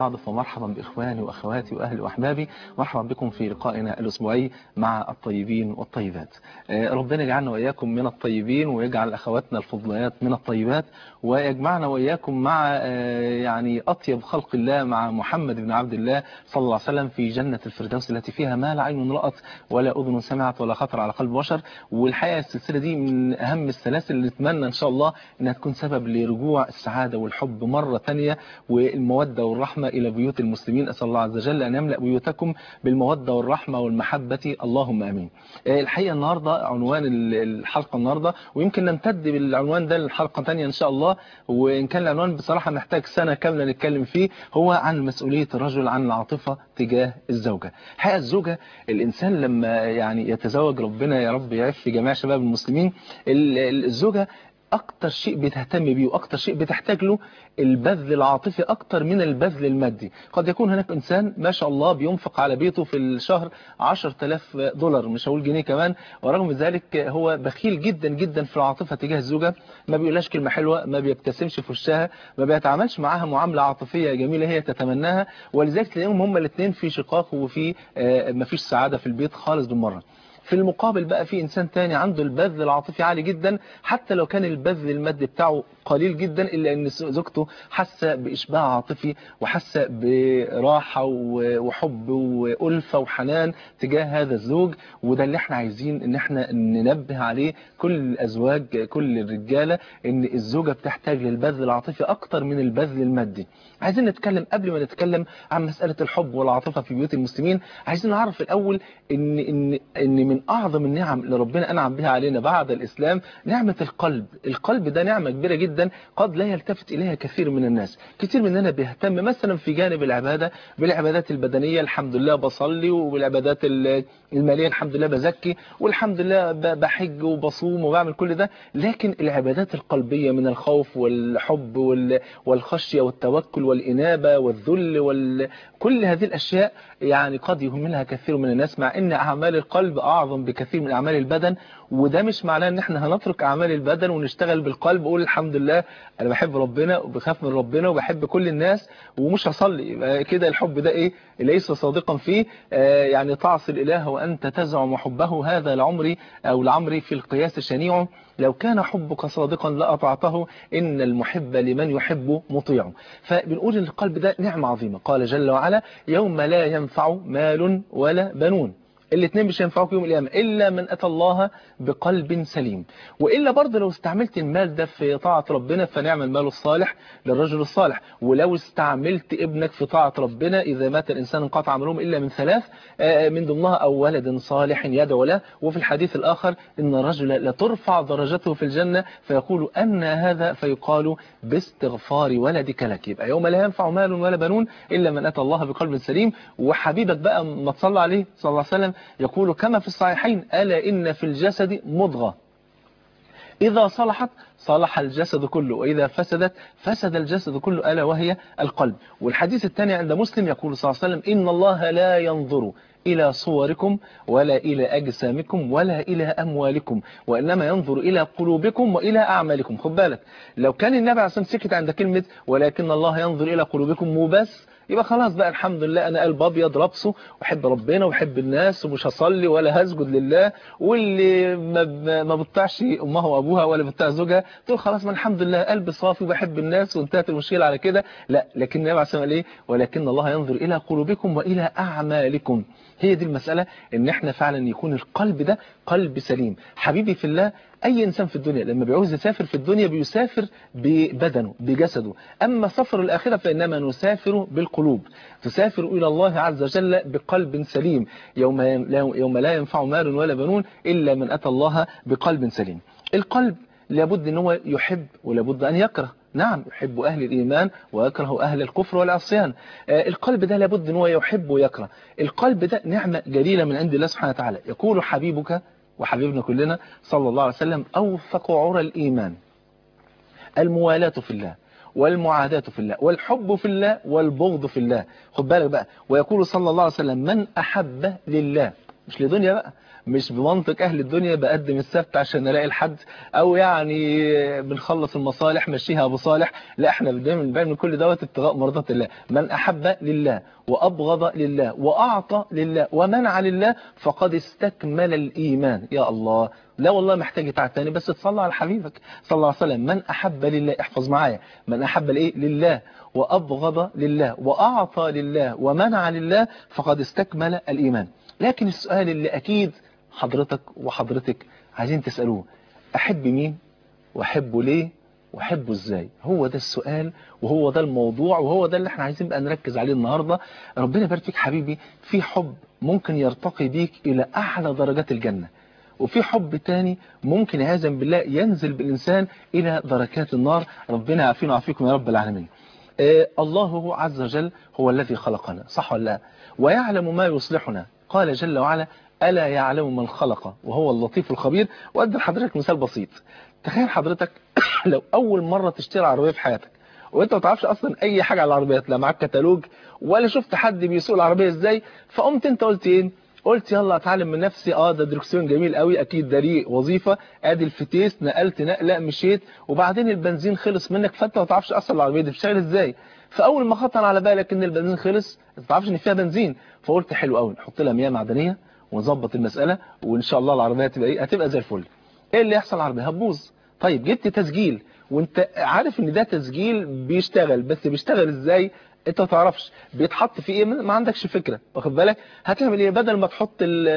بعد فمرحبا بإخواني وأخواتي وأهلي وأحبابي مرحبا بكم في لقائنا الأسبوعي مع الطيبين والطيبات ربنا يجعلنا وإياكم من الطيبين ويجعل أخواتنا الفضليات من الطيبات ويجمعنا وإياكم مع يعني أطيب خلق الله مع محمد بن عبد الله صلى الله عليه وسلم في جنة الفردوس التي فيها ما لا عين رأت ولا أذن سمعت ولا خطر على قلب بشر والحقيقة السلسلة دي من أهم السلاسل اللي نتمنى إن شاء الله أنها تكون سبب لرجوع السعادة والحب مرة ثانية والمودة والرحمة إلى بيوت المسلمين أسأل الله عز وجل أن يملأ بيوتكم بالمودة والرحمة والمحبة اللهم أمين الحقيقة النهاردة عنوان الحلقة النهاردة ويمكن نمتد بالعنوان ده للحلقة ثانية إن شاء الله وإن كان العنوان بصراحة محتاج سنة كاملة نتكلم فيه هو عن مسؤولية الرجل عن العاطفة تجاه الزوجة حقيقة الزوجة الإنسان لما يعني يتزوج ربنا يا رب يعف جميع شباب المسلمين الزوجة اكتر شيء بتهتم بيه واكتر شيء بتحتاج له البذل العاطفي اكتر من البذل المادي قد يكون هناك انسان ما شاء الله بينفق على بيته في الشهر 10000 دولار مش هقول جنيه كمان ورغم ذلك هو بخيل جدا جدا في العاطفه تجاه الزوجه ما بيقولهاش كلمه حلوه ما بيبتسمش في وشها ما بيتعاملش معاها معامله عاطفيه جميله هي تتمناها ولذلك تلاقيهم هما الاثنين في شقاق وفي ما فيش سعاده في البيت خالص بالمره في المقابل بقى في إنسان تاني عنده البذل العاطفي عالي جدا حتى لو كان البذل المادي بتاعه قليل جدا إلا أن زوجته حاسة بإشباع عاطفي وحاسة براحة وحب وألفة وحنان تجاه هذا الزوج وده اللي احنا عايزين ان احنا ننبه عليه كل الأزواج كل الرجالة ان الزوجة بتحتاج للبذل العاطفي أكتر من البذل المادي عايزين نتكلم قبل ما نتكلم عن مسألة الحب والعاطفة في بيوت المسلمين عايزين نعرف الأول ان, إن, إن من أعظم النعم اللي ربنا أنعم بها علينا بعد الإسلام نعمة القلب القلب ده نعمة كبيرة جدا قد لا يلتفت إليها كثير من الناس كثير مننا بيهتم مثلا في جانب العبادة بالعبادات البدنية الحمد لله بصلي وبالعبادات المالية الحمد لله بزكي والحمد لله بحج وبصوم وبعمل كل ده لكن العبادات القلبية من الخوف والحب والخشية والتوكل والإنابة والذل وكل هذه الأشياء يعني قد يهملها كثير من الناس مع أن أعمال القلب أعظم بكثير من أعمال البدن وده مش معناه ان احنا هنترك اعمال البدن ونشتغل بالقلب وقول الحمد لله انا بحب ربنا وبخاف من ربنا وبحب كل الناس ومش هصلي كده الحب ده ايه ليس صادقا فيه آه يعني تعصي الاله وانت تزعم حبه هذا لعمري او لعمري في القياس شنيع لو كان حبك صادقا لأطعته إن المحب لمن يحب مطيع فبنقول ان القلب ده نعمة عظيمة قال جل وعلا يوم لا ينفع مال ولا بنون الاثنين مش هينفعوك يوم القيامة إلا من أتى الله بقلب سليم وإلا برضه لو استعملت المال ده في طاعة ربنا فنعم المال الصالح للرجل الصالح ولو استعملت ابنك في طاعة ربنا إذا مات الإنسان انقطع عملهم إلا من ثلاث من ضمنها أو ولد صالح يدعو له وفي الحديث الآخر إن الرجل لترفع درجته في الجنة فيقول أن هذا فيقال باستغفار ولدك لك يبقى يوم لا ينفع مال ولا بنون إلا من أتى الله بقلب سليم وحبيبك بقى ما تصلى عليه صلى الله عليه وسلم يقول كما في الصحيحين ألا إن في الجسد مضغة إذا صلحت صلح الجسد كله وإذا فسدت فسد الجسد كله ألا وهي القلب والحديث الثاني عند مسلم يقول صلى الله عليه وسلم إن الله لا ينظر إلى صوركم ولا إلى أجسامكم ولا إلى أموالكم وإنما ينظر إلى قلوبكم وإلى أعمالكم خد بالك لو كان النبي عليه الصلاة والسلام سكت عند كلمة ولكن الله ينظر إلى قلوبكم وبس يبقى خلاص بقى الحمد لله انا قلب ابيض ربصه وحب ربنا وحب الناس ومش هصلي ولا هسجد لله واللي ما, ما بتطيعش امها وابوها ولا بتطيع زوجها تقول خلاص ما الحمد لله قلب صافي وبحب الناس وانتهت المشكله على كده لا لكن النبي عليه الصلاه والسلام ايه ولكن الله ينظر الى قلوبكم والى اعمالكم هي دي المسألة ان احنا فعلا يكون القلب ده قلب سليم حبيبي في الله اي انسان في الدنيا لما بيعوز يسافر في الدنيا بيسافر ببدنه بجسده اما سفر الاخرة فانما نسافر بالقلوب تسافر الى الله عز وجل بقلب سليم يوم يوم لا ينفع مال ولا بنون الا من اتى الله بقلب سليم القلب لابد ان هو يحب ولابد ان يكره نعم يحب أهل الإيمان ويكره أهل الكفر والعصيان القلب ده لابد أن هو يحب ويكره القلب ده نعمة جليلة من عند الله سبحانه وتعالى يقول حبيبك وحبيبنا كلنا صلى الله عليه وسلم أوثق عرى الإيمان الموالاة في الله والمعاداة في الله والحب في الله والبغض في الله خد بالك بقى ويقول صلى الله عليه وسلم من أحب لله مش لدنيا بقى مش بمنطق اهل الدنيا بقدم السبت عشان الاقي الحد او يعني بنخلص المصالح مشيها ابو صالح لا احنا دايما بنعمل كل دوت ابتغاء مرضات الله من احب لله وابغض لله واعطى لله ومنع لله فقد استكمل الايمان يا الله لا والله محتاج يتعب تاني بس تصلى على حبيبك صلى الله عليه وسلم من احب لله احفظ معايا من احب لايه لله وابغض لله واعطى لله ومنع لله فقد استكمل الايمان لكن السؤال اللي اكيد حضرتك وحضرتك عايزين تسألوه أحب مين وأحبه ليه وأحبه إزاي هو ده السؤال وهو ده الموضوع وهو ده اللي احنا عايزين بقى نركز عليه النهاردة ربنا يبارك فيك حبيبي في حب ممكن يرتقي بيك إلى أعلى درجات الجنة وفي حب تاني ممكن عياذا بالله ينزل بالإنسان إلى دركات النار ربنا يعافينا ويعافيكم يا رب العالمين آه الله عز وجل هو الذي خلقنا صح ولا لا ويعلم ما يصلحنا قال جل وعلا ألا يعلم من خلق وهو اللطيف الخبير وأدي لحضرتك مثال بسيط تخيل حضرتك لو أول مرة تشتري عربية في حياتك وانت ما تعرفش اصلا اي حاجة على العربيات لا معاك كتالوج ولا شفت حد بيسوق العربية ازاي فقمت انت قلت ايه قلت يلا اتعلم من نفسي اه ده دركسيون جميل قوي اكيد ده ليه وظيفه ادي الفتيس نقلت نقله مشيت وبعدين البنزين خلص منك فانت ما تعرفش اصلا العربيه دي بتشتغل ازاي فاول ما خطر على بالك ان البنزين خلص ما تعرفش ان فيها بنزين فقلت حلو قوي نحط لها مياه معدنيه ونظبط المسألة وإن شاء الله العربية هتبقى إيه هتبقى زي الفل إيه اللي يحصل العربية هتبوظ طيب جبت تسجيل وانت عارف ان ده تسجيل بيشتغل بس بيشتغل ازاي انت ما تعرفش بيتحط فيه ايه ما عندكش فكرة واخد بالك هتعمل ايه بدل ما تحط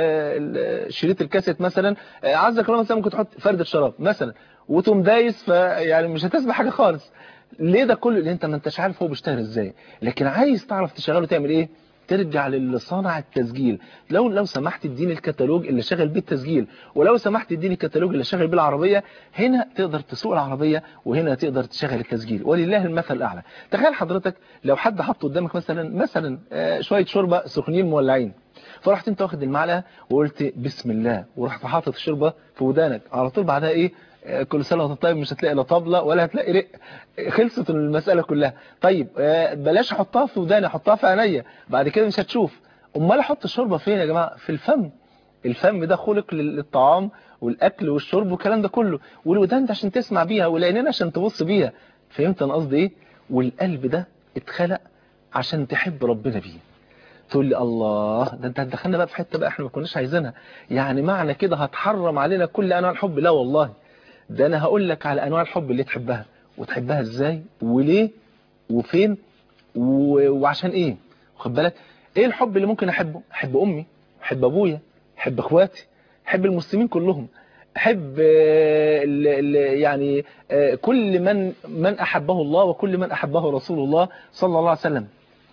شريط الكاسيت مثلا عايزك لو مثلا ممكن تحط فردة شراب مثلا وتقوم دايس فيعني مش هتسمع حاجة خالص ليه ده كله لان انت ما انتش عارف هو بيشتغل ازاي لكن عايز تعرف تشغله تعمل ايه ترجع للصانع التسجيل لو لو سمحت اديني الكتالوج اللي شغل بيه التسجيل ولو سمحت اديني الكتالوج اللي شغل بيه العربيه هنا تقدر تسوق العربيه وهنا تقدر تشغل التسجيل ولله المثل الاعلى تخيل حضرتك لو حد حط قدامك مثلا مثلا شويه شوربه سخنين مولعين فرحت انت واخد المعلقه وقلت بسم الله ورحت حاطط الشوربه في ودانك على طول بعدها ايه كل سنه وانت طيب مش هتلاقي لا طبله ولا هتلاقي رق خلصت المساله كلها طيب بلاش احطها في وداني احطها في عينيا بعد كده مش هتشوف امال احط الشوربه فين يا جماعه في الفم الفم ده خلق للطعام والاكل والشرب والكلام ده كله والودان ده عشان تسمع بيها والعينين عشان تبص بيها فهمت انا قصدي ايه والقلب ده اتخلق عشان تحب ربنا بيه تقول لي الله ده انت هتدخلنا بقى في حته بقى احنا ما كناش عايزينها يعني معنى كده هتحرم علينا كل انواع الحب لا والله ده انا هقول لك على انواع الحب اللي تحبها وتحبها ازاي وليه وفين و... وعشان ايه واخد بالك ايه الحب اللي ممكن احبه احب امي احب ابويا احب اخواتي احب المسلمين كلهم احب ال... ال... يعني كل من من احبه الله وكل من احبه رسول الله صلى الله عليه وسلم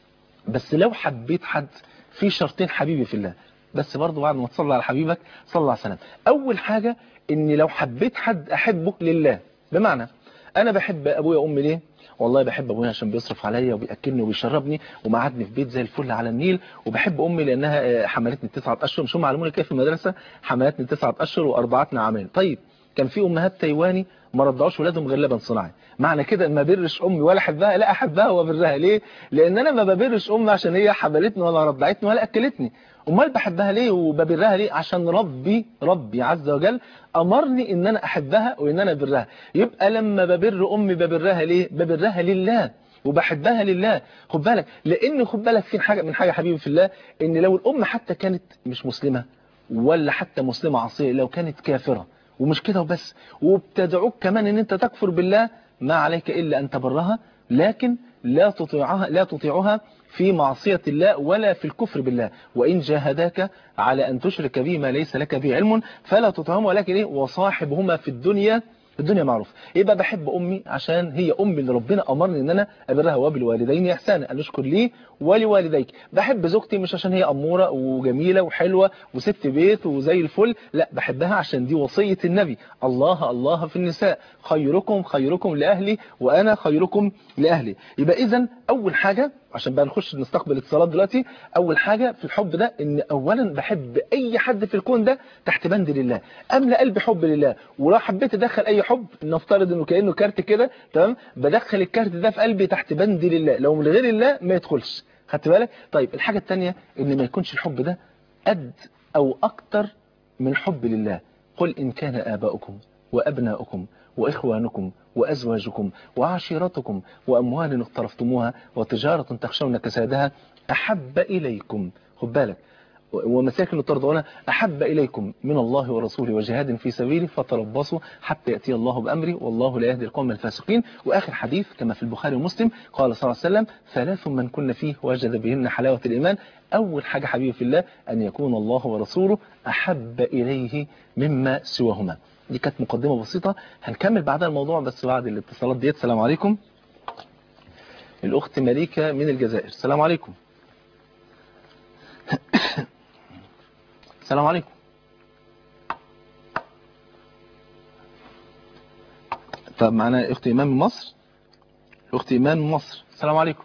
بس لو حبيت حد في شرطين حبيبي في الله بس برضه بعد ما تصلي على حبيبك صلى الله عليه وسلم اول حاجه اني لو حبيت حد احبه لله بمعنى انا بحب ابويا وامي ليه والله بحب ابويا عشان بيصرف عليا وبياكلني وبيشربني ومقعدني في بيت زي الفل على النيل وبحب امي لانها حملتني تسعة اشهر مش هم علموني كيف في المدرسه حملتني تسعة اشهر وارضعتنا عامين طيب كان في امهات تايواني ما رضعوش ولادهم غير لبن صناعي معنى كده ما برش امي ولا احبها لا احبها وبرها ليه لان انا ما ببرش امي عشان هي حملتني ولا رضعتني ولا اكلتني امال بحبها ليه وببرها ليه عشان ربي ربي عز وجل امرني ان انا احبها وان انا ابرها يبقى لما ببر امي ببرها ليه ببرها لله وبحبها لله خد بالك لان خد بالك في حاجه من حاجه حبيبي في الله ان لو الام حتى كانت مش مسلمه ولا حتى مسلمه عصيه لو كانت كافره ومش كده وبس وبتدعوك كمان ان انت تكفر بالله ما عليك الا ان تبرها لكن لا تطيعها لا تطيعها في معصية الله ولا في الكفر بالله وإن جاهداك على أن تشرك به ما ليس لك به علم فلا تطعهما ولكن إيه وصاحبهما في الدنيا الدنيا معروف يبقى بحب أمي عشان هي أمي اللي ربنا أمرني إن أنا أبرها وبالوالدين إحسانا أن أشكر لي ولوالديك بحب زوجتي مش عشان هي أمورة وجميلة وحلوة وست بيت وزي الفل لا بحبها عشان دي وصية النبي الله الله في النساء خيركم خيركم لأهلي وأنا خيركم لأهلي يبقى إذا أول حاجة عشان بقى نخش نستقبل اتصالات دلوقتي اول حاجة في الحب ده ان اولا بحب اي حد في الكون ده تحت بند لله املا قلبي حب لله ولو حبيت ادخل اي حب نفترض انه كانه كارت كده تمام بدخل الكارت ده في قلبي تحت بند لله لو من غير الله ما يدخلش خدت بالك طيب الحاجة الثانية ان ما يكونش الحب ده قد أو أكتر من حب لله قل إن كان آباؤكم وأبناؤكم وإخوانكم وأزواجكم وعشيرتكم وأموال اقترفتموها وتجارة تخشون كسادها أحب إليكم خد بالك ومساكن ترضونها أحب إليكم من الله ورسوله وجهاد في سبيله فتربصوا حتى يأتي الله بأمري والله لا يهدي القوم الفاسقين وآخر حديث كما في البخاري ومسلم قال صلى الله عليه وسلم ثلاث من كن فيه وجد بهن حلاوة الإيمان أول حاجة حبيبي في الله أن يكون الله ورسوله أحب إليه مما سواهما دي كانت مقدمة بسيطة هنكمل بعدها الموضوع بس بعد الاتصالات ديت السلام عليكم الأخت مليكة من الجزائر السلام عليكم السلام عليكم طب معنا اخت ايمان من مصر اخت ايمان من مصر السلام عليكم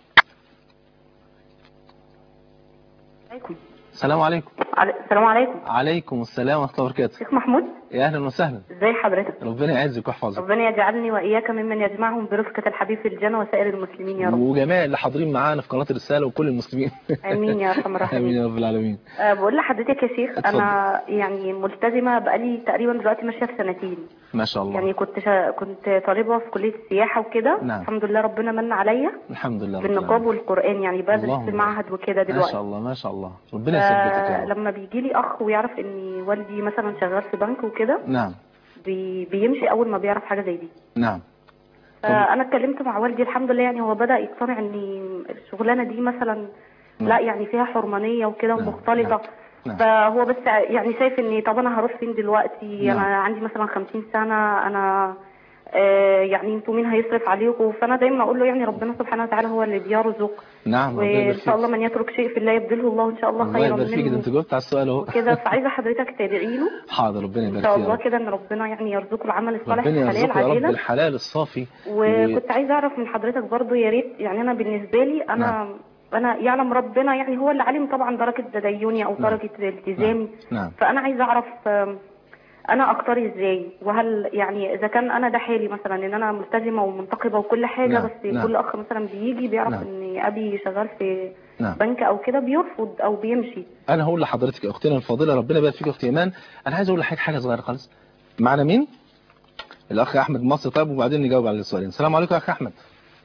عليكم السلام عليكم عل- السلام عليكم عليكم السلام ورحمه الله وبركاته شيخ محمود يا اهلا وسهلا ازي حضرتك ربنا يعزك ويحفظك ربنا يجعلني واياك ممن يجمعهم برفقة الحبيب في الجنة وسائر المسلمين يا رب وجميع اللي حاضرين معانا في قناه الرساله وكل المسلمين امين يا ارحم امين الراحمين يا رب العالمين أه بقول لحضرتك يا شيخ اتفضل. انا يعني ملتزمه بقالي تقريبا دلوقتي ماشيه في سنتين ما شاء الله يعني كنت شا... كنت طالبه في كليه السياحه وكده نعم. الحمد لله ربنا من عليا الحمد لله رب بالنقاب العالمين. والقران يعني بدرس اللهم في المعهد وكده ما دلوقتي شاء الله ما شاء الله ربنا يثبتك يا رب لما بيجي لي اخ ويعرف ان والدي مثلا شغال في بنك وكده نعم بي... بيمشي اول ما بيعرف حاجه زي دي نعم فانا اتكلمت مع والدي الحمد لله يعني هو بدا يقتنع ان الشغلانه دي مثلا لا يعني فيها حرمانيه وكده نعم، ومختلطه نعم. فهو بس يعني شايف ان طب انا هروح فين دلوقتي نعم. انا عندي مثلا 50 سنه انا آه يعني انتوا مين هيصرف عليكم فانا دايما اقول له يعني ربنا سبحانه وتعالى هو اللي بيرزق نعم ربنا وان يبارك شاء الله فيك من يترك شيء في الله يبدله الله ان شاء الله الله خيرا يبارك فيك ده منه انت جاوبت على السؤال اهو كده فعايزه حضرتك تدعي له حاضر ربنا ان يبارك شاء فيك يا الله رب. كده ان ربنا يعني يرزقه العمل الصالح ربنا الحلال يرزقه يا رب عاجلا الحلال الصافي وكنت عايزه اعرف من حضرتك برضو يا ريت يعني انا بالنسبه لي انا نعم. انا يعلم ربنا يعني هو اللي علم طبعا درجه تديني او نعم. درجه التزامي نعم فانا عايزه اعرف آم، انا اقتري ازاي وهل يعني اذا كان انا ده حالي مثلا ان انا ملتزمه ومنتقبه وكل حاجه نعم. بس نعم. كل اخ مثلا بيجي بيعرف نعم. ان ابي شغال في نعم بنك او كده بيرفض او بيمشي انا هقول لحضرتك يا اختنا الفاضله ربنا يبارك فيك يا اختي ايمان انا عايز اقول لحضرتك حاجه صغيره خالص معنا مين الاخ احمد مصر طيب وبعدين نجاوب على السؤالين السلام عليكم يا اخ احمد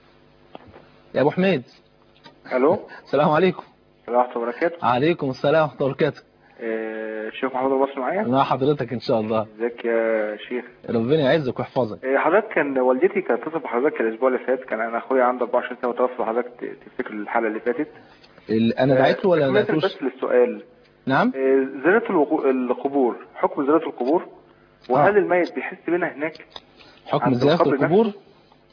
يا ابو حميد الو السلام عليكم السلام ورحمه الله وبركاته عليكم السلام ورحمه الله وبركاته آه، الشيخ محمود البصري معايا مع حضرتك ان شاء الله ازيك يا شيخ ربنا يعزك ويحفظك آه، حضرتك كان والدتي كانت اتصل بحضرتك الاسبوع اللي فات كان انا اخويا عنده 24 سنه وتوفى حضرتك ت- تفتكر الحلقه اللي فاتت ال- انا دعيت له ولا ما تكملة دعيتوش بس للسؤال نعم آه، زيارة الوقو- القبور حكم زيارة القبور وهل آه. الميت بيحس بينا هناك حكم عند زياره القبر القبور نفسه؟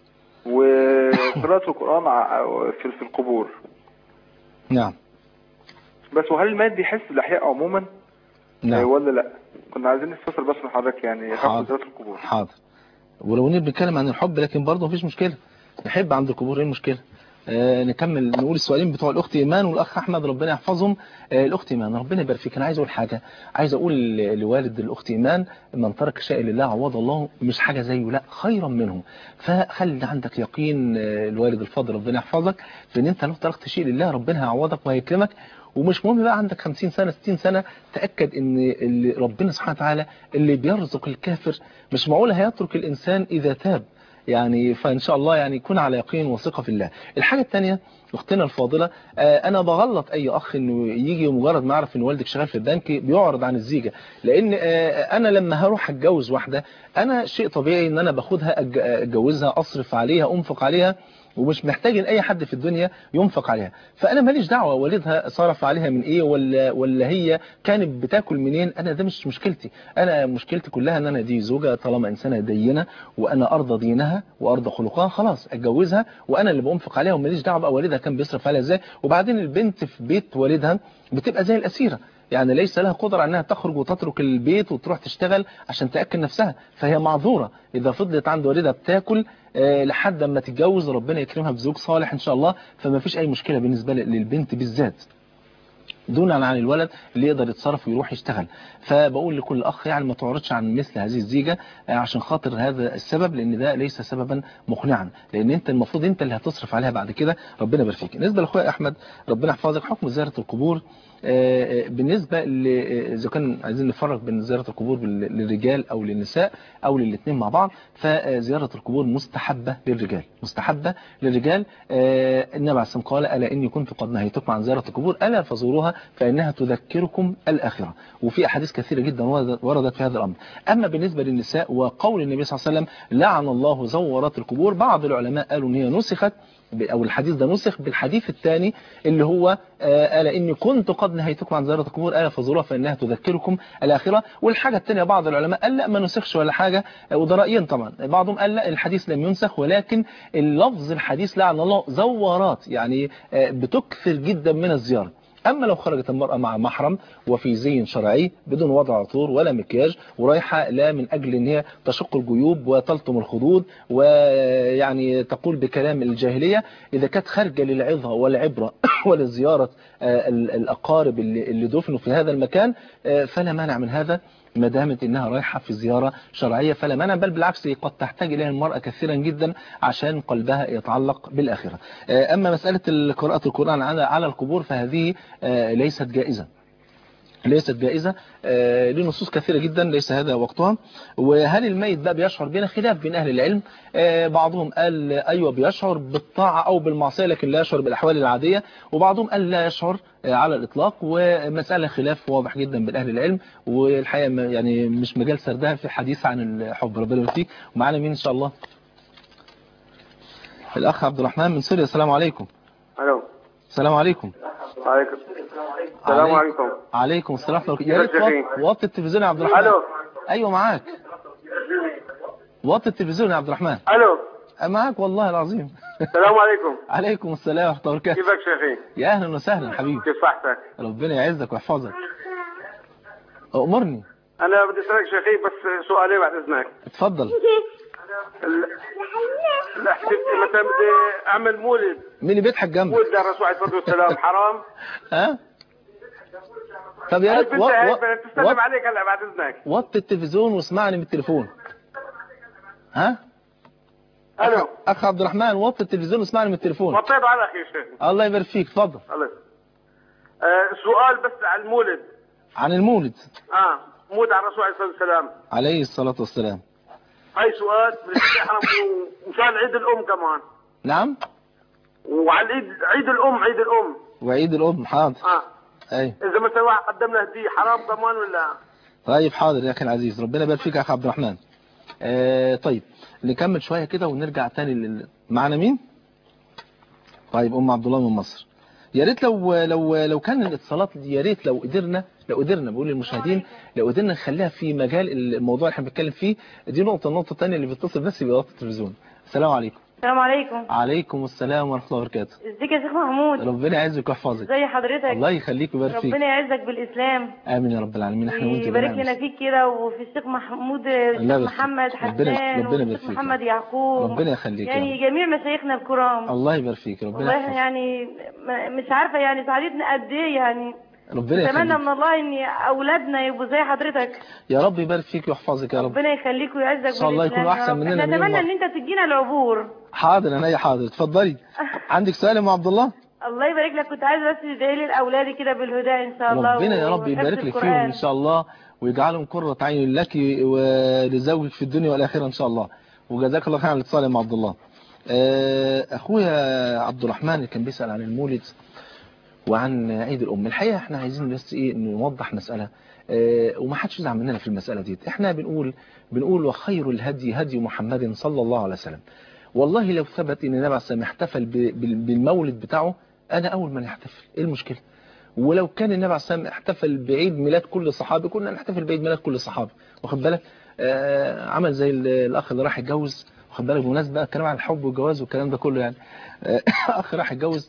وقراءة القرآن ع- في في القبور نعم بس وهل الميت بيحس بالأحياء عموما آه، نعم ولا لا كنا عايزين نستفسر بس من حضرتك يعني حكم حاضر. زيارة القبور حاضر ولو اني بنتكلم عن الحب لكن برضه مفيش مشكله نحب عند القبور ايه المشكله آه نكمل نقول السؤالين بتوع الاخت ايمان والاخ احمد ربنا يحفظهم آه الاخت ايمان ربنا يبارك فيك انا عايز اقول حاجه عايز اقول ل- لوالد الاخت ايمان من ترك شيء لله عوض الله مش حاجه زيه لا خيرا منه فخلي عندك يقين آه، الوالد الفاضل ربنا يحفظك في ان انت لو تركت شيء لله ربنا هيعوضك وهيكرمك ومش مهم بقى عندك 50 سنة 60 سنة تأكد ان اللي ربنا سبحانه وتعالى اللي بيرزق الكافر مش معقول هيترك الإنسان إذا تاب يعني فإن شاء الله يعني يكون على يقين وثقة في الله الحاجة الثانية أختنا الفاضلة آه، أنا بغلط أي أخ إنه يجي مجرد ما أعرف إن والدك شغال في البنك بيعرض عن الزيجة لأن آه، أنا لما هروح أتجوز واحدة أنا شيء طبيعي إن أنا باخدها أتج- أتجوزها أصرف عليها أنفق عليها ومش محتاج ان اي حد في الدنيا ينفق عليها فانا ماليش دعوه والدها صرف عليها من ايه ولا ولا هي كانت بتاكل منين انا ده مش مشكلتي انا مشكلتي كلها ان انا دي زوجه طالما انسانه دينه وانا ارضى دينها وارضى خلقها خلاص اتجوزها وانا اللي بنفق عليها وماليش دعوه بقى والدها كان بيصرف عليها ازاي وبعدين البنت في بيت والدها بتبقى زي الاسيره يعني ليس لها قدرة انها تخرج وتترك البيت وتروح تشتغل عشان تأكل نفسها فهي معذورة اذا فضلت عند والدها بتاكل آه، لحد ما تتجوز ربنا يكرمها بزوج صالح ان شاء الله فما فيش اي مشكلة بالنسبة للبنت بالذات دونا عن الولد اللي يقدر يتصرف ويروح يشتغل فبقول لكل اخ يعني ما تعرضش عن مثل هذه الزيجه آه، عشان خاطر هذا السبب لان ده ليس سببا مقنعا لان انت المفروض انت اللي هتصرف عليها بعد كده ربنا يبارك فيك بالنسبه لاخويا احمد ربنا يحفظك حكم زياره القبور آه، آه، بالنسبه ل- آه، اذا كان عايزين نفرق بين زياره القبور بال- للرجال او للنساء او للاثنين مع بعض فزياره القبور مستحبه للرجال مستحبه للرجال آه، النبي عليه الصلاه والسلام قال الا اني كنت قد نهيتكم عن زياره القبور الا فزوروها فانها تذكركم الاخره وفي احاديث كثيره جدا وردت- وردت في هذا الامر اما بالنسبه للنساء وقول النبي صلى الله عليه وسلم لعن الله زورات القبور بعض العلماء قالوا ان هي نسخت ب- او الحديث ده نسخ بالحديث الثاني اللي هو آه، الا اني كنت قد نهيتكم عن زياره القبور الا فزوروها فانها تذكركم الاخره والحاجه الثانيه بعض العلماء قال لا ما نسخش ولا حاجه آه، وده رايين طبعا بعضهم قال لا الحديث لم ينسخ ولكن اللفظ الحديث لعن الله زورات يعني آه، بتكثر جدا من الزياره أما لو خرجت المرأة مع محرم وفي زي شرعي بدون وضع عطور ولا مكياج ورايحة لا من أجل أن هي تشق الجيوب وتلطم الخدود ويعني تقول بكلام الجاهلية إذا كانت خارجة للعظة والعبرة ولزيارة آه، ال- الأقارب اللي اللي دفنوا في هذا المكان آه، فلا مانع من هذا ما دامت انها رايحه في زياره شرعيه فلا مانع بل بالعكس قد تحتاج اليها المراه كثيرا جدا عشان قلبها يتعلق بالاخره. آه، اما مساله قراءه القران على على القبور فهذه آه، ليست جائزه. ليست جائزة آه، لنصوص كثيرة جدا ليس هذا وقتها وهل الميت بقى بيشعر بين خلاف بين أهل العلم آه، بعضهم قال أيوة بيشعر بالطاعة أو بالمعصية لكن لا يشعر بالأحوال العادية وبعضهم قال لا يشعر آه، على الإطلاق ومسألة خلاف واضح جدا بين أهل العلم والحقيقة ما- يعني مش مجال سردها في الحديث عن الحب ربنا يبارك فيك ومعانا مين إن شاء الله الأخ عبد الرحمن من سوريا السلام عليكم الو السلام عليكم عليكم السلام عليكم عليكم السلام ورحمة الله يا ريت كيف وط- شيخي؟ وطي التلفزيون يا عبد الرحمن الو ايوه معاك وطي التلفزيون يا عبد الرحمن الو معاك والله العظيم السلام عليكم عليكم السلام ورحمه الله وبركاته كيفك شيخي يا اهلا وسهلا حبيبي كيف صحتك ربنا يعزك ويحفظك امرني انا بدي اسالك شيخي بس سؤالين بعد اذنك اتفضل ال- لا حبيبتي مثلا بدي اعمل مولد مين اللي بيضحك جنبك مولد للرسول عليه الصلاه والسلام حرام ها طب يا هاي ريت بنتي و- هاي و- بدها تسلم وط- عليك هلا بعد اذنك وطي التلفزيون واسمعني من التليفون ها الو اخ عبد الرحمن وطي التلفزيون واسمعني من التليفون وطيت على اخي شيخ الله يبارك فيك اتفضل الله آه سؤال بس على المولد عن المولد اه مولد على الرسول عليه الصلاه والسلام عليه الصلاه والسلام هاي سؤال بنحرم ومشان عيد الام كمان نعم وعلى العيد عيد الام عيد الام وعيد الام حاضر اه اي اذا مثلا واحد قدم له هديه حرام كمان ولا طيب حاضر يا اخي العزيز ربنا يبارك فيك يا اخ عبد الرحمن آه طيب نكمل شويه كده ونرجع تاني لل... معنا مين طيب ام عبد الله من مصر يا ريت لو لو لو كان الاتصالات دي يا ريت لو قدرنا لو قدرنا بقول للمشاهدين لو قدرنا نخليها في مجال الموضوع اللي احنا بنتكلم فيه دي نقطه النقطه الثانيه اللي بيتصل بس بيوطي التلفزيون السلام عليكم السلام عليكم عليكم السلام ورحمه الله وبركاته ازيك يا شيخ محمود ربنا يعزك ويحفظك ازي حضرتك الله يخليك ويبارك فيك ربنا يعزك بالاسلام امين يا رب العالمين احنا وانت ويبارك جميعا لنا فيك كده وفي الشيخ محمود الله الشيخ يبارك محمد فيك. ربنا- حسان ربنا يبارك والشيخ فيك. محمد يعقوب ربنا يخليك يا يعني رب. جميع مشايخنا الكرام الله يبارك فيك ربنا والله يحفظك يعني م- مش عارفه يعني سعادتنا قد ايه يعني ربنا اتمنى يخليك من الله ان اولادنا يبقوا زي حضرتك يا رب يبارك فيك ويحفظك يا رب ربنا يخليك ويعزك إن شاء الله بالإسلام يكونوا يا أحسن رب. مننا احنا مليون نتمنى مرة. ان انت تدينا العبور حاضر انا يا حاضر اتفضلي عندك سؤال يا ام عبد الله الله يبارك لك كنت عايزه بس تدعي لي لاولادي كده بالهدى ان شاء الله ربنا يا رب وحفظ يبارك لك فيهم القرآن. ان شاء الله ويجعلهم قرة عين لك ولزوجك في الدنيا والاخره ان شاء الله وجزاك الله خير على الاتصال يا ام عبد الله آه، اخويا عبد الرحمن اللي كان بيسال عن المولد وعن عيد الام الحقيقه احنا عايزين بس ايه نوضح مساله آه، وما حدش يزعل مننا في المساله دي احنا بنقول بنقول وخير الهدي هدي محمد صلى الله عليه وسلم والله لو ثبت ان النبي عليه الصلاه والسلام احتفل ب- بال- بالمولد بتاعه انا اول من يحتفل ايه المشكله ولو كان النبي عليه الصلاه والسلام احتفل بعيد ميلاد كل صحابي كنا نحتفل بعيد ميلاد كل صحابي واخد بالك آه عمل زي ال- الاخ اللي راح يتجوز واخد بالك بمناسبه بقى الكلام عن الحب والجواز والكلام ده كله يعني آه اخ راح يتجوز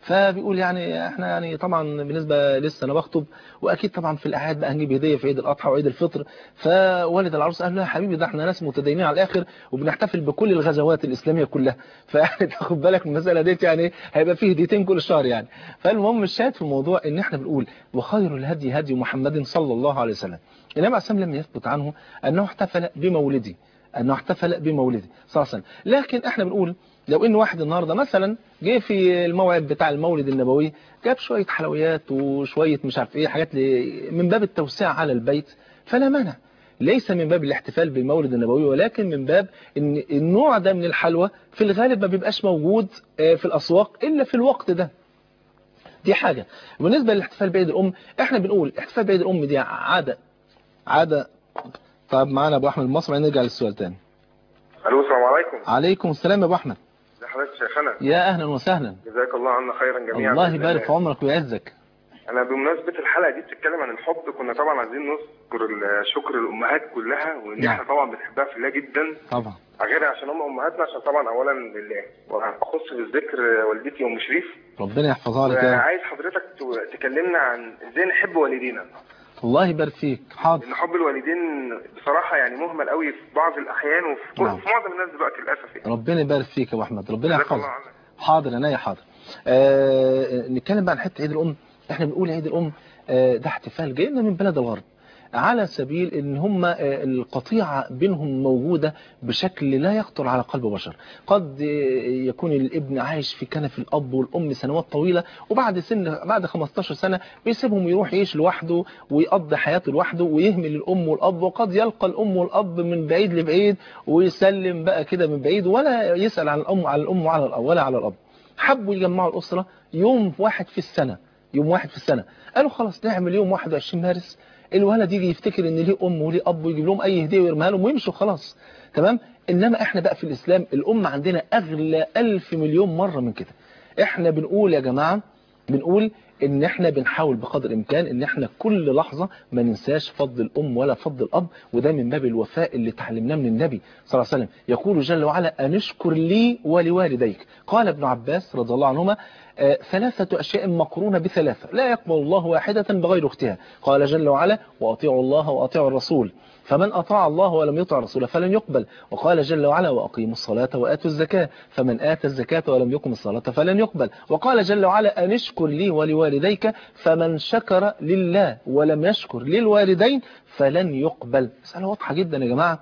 فبيقول يعني احنا يعني طبعا بالنسبه لسه انا بخطب واكيد طبعا في الاعياد بقى هنجيب هديه في عيد الاضحى وعيد الفطر فوالد العروس قال له يا حبيبي ده احنا ناس متدينين على الاخر وبنحتفل بكل الغزوات الاسلاميه كلها فيعني تاخد بالك من المساله ديت يعني هيبقى فيه هديتين كل شهر يعني فالمهم الشاهد في الموضوع ان احنا بنقول وخير الهدي هدي محمد صلى الله عليه وسلم النبي عليه الصلاه لم يثبت عنه انه احتفل بمولده انه احتفل بمولده صلى الله عليه وسلم لكن احنا بنقول لو ان واحد النهارده مثلا جه في الموعد بتاع المولد النبوي جاب شويه حلويات وشويه مش عارف ايه حاجات من باب التوسعه على البيت فلا مانع ليس من باب الاحتفال بالمولد النبوي ولكن من باب ان النوع ده من الحلوى في الغالب ما بيبقاش موجود في الاسواق الا في الوقت ده دي حاجة بالنسبة للاحتفال بعيد الأم احنا بنقول احتفال بعيد الأم دي عادة عادة طب معانا أبو أحمد مصر نرجع للسؤال تاني الو السلام عليكم عليكم السلام يا أبو أحمد ازي حضرتك يا شيخنا يا أهلا وسهلا جزاك الله عنا خيرا جميعا الله بإذن يبارك في عمرك ويعزك انا بمناسبه الحلقه دي بتتكلم عن الحب كنا طبعا عايزين نذكر الشكر للامهات كلها وان نعم. احنا طبعا بنحبها في الله جدا طبعا غير عشان هم امهاتنا عشان طبعا اولا لله وهخص بالذكر والدتي ام شريف ربنا يحفظها لك يا رب. عايز حضرتك ت- تكلمنا عن ازاي نحب والدينا الله يبارك فيك حاضر لان حب الوالدين بصراحه يعني مهمل قوي في بعض الاحيان وفي كل نعم. في معظم الناس دلوقتي للاسف يعني ربنا يبارك فيك يا أبو أحمد ربنا جزاك الله يحفظك عنك حاضر انا يا حاضر آه نتكلم بقى عن حته عيد الام احنا بنقول عيد الام آه ده احتفال جاي لنا من بلد الغرب على سبيل ان هم آه القطيعه بينهم موجوده بشكل لا يخطر على قلب بشر قد آه يكون الابن عايش في كنف الاب والام سنوات طويله وبعد سن بعد 15 سنه بيسيبهم يروح يعيش لوحده ويقضي حياته لوحده ويهمل الام والاب وقد يلقى الام والاب من بعيد لبعيد ويسلم بقى كده من بعيد ولا يسال عن الام على الام وعلى الاب ولا على الاب حبوا يجمعوا الأسرة يوم واحد في السنة يوم واحد في السنة قالوا خلاص نعمل يوم 21 مارس الولد يجي يفتكر ان ليه ام وليه اب ويجيب لهم اي هديه ويرميها لهم ويمشوا خلاص تمام انما احنا بقى في الاسلام الام عندنا اغلى ألف مليون مره من كده احنا بنقول يا جماعه بنقول ان احنا بنحاول بقدر الامكان ان احنا كل لحظه ما ننساش فضل الام ولا فضل الاب وده من باب الوفاء اللي تعلمناه من النبي صلى الله عليه وسلم يقول جل وعلا ان اشكر لي ولوالديك قال ابن عباس رضي الله عنهما آه، ثلاثة أشياء مقرونة بثلاثة لا يقبل الله واحدة بغير اختها قال جل وعلا وأطيعوا الله وأطيعوا الرسول فمن أطاع الله ولم يطع الرسول فلن يقبل وقال جل وعلا وأقيموا الصلاة وآتوا الزكاة فمن آتى الزكاة ولم يقم الصلاة فلن يقبل وقال جل وعلا أن اشكر لي ولوالديك فمن شكر لله ولم يشكر للوالدين فلن يقبل مسألة واضحة جدا يا جماعة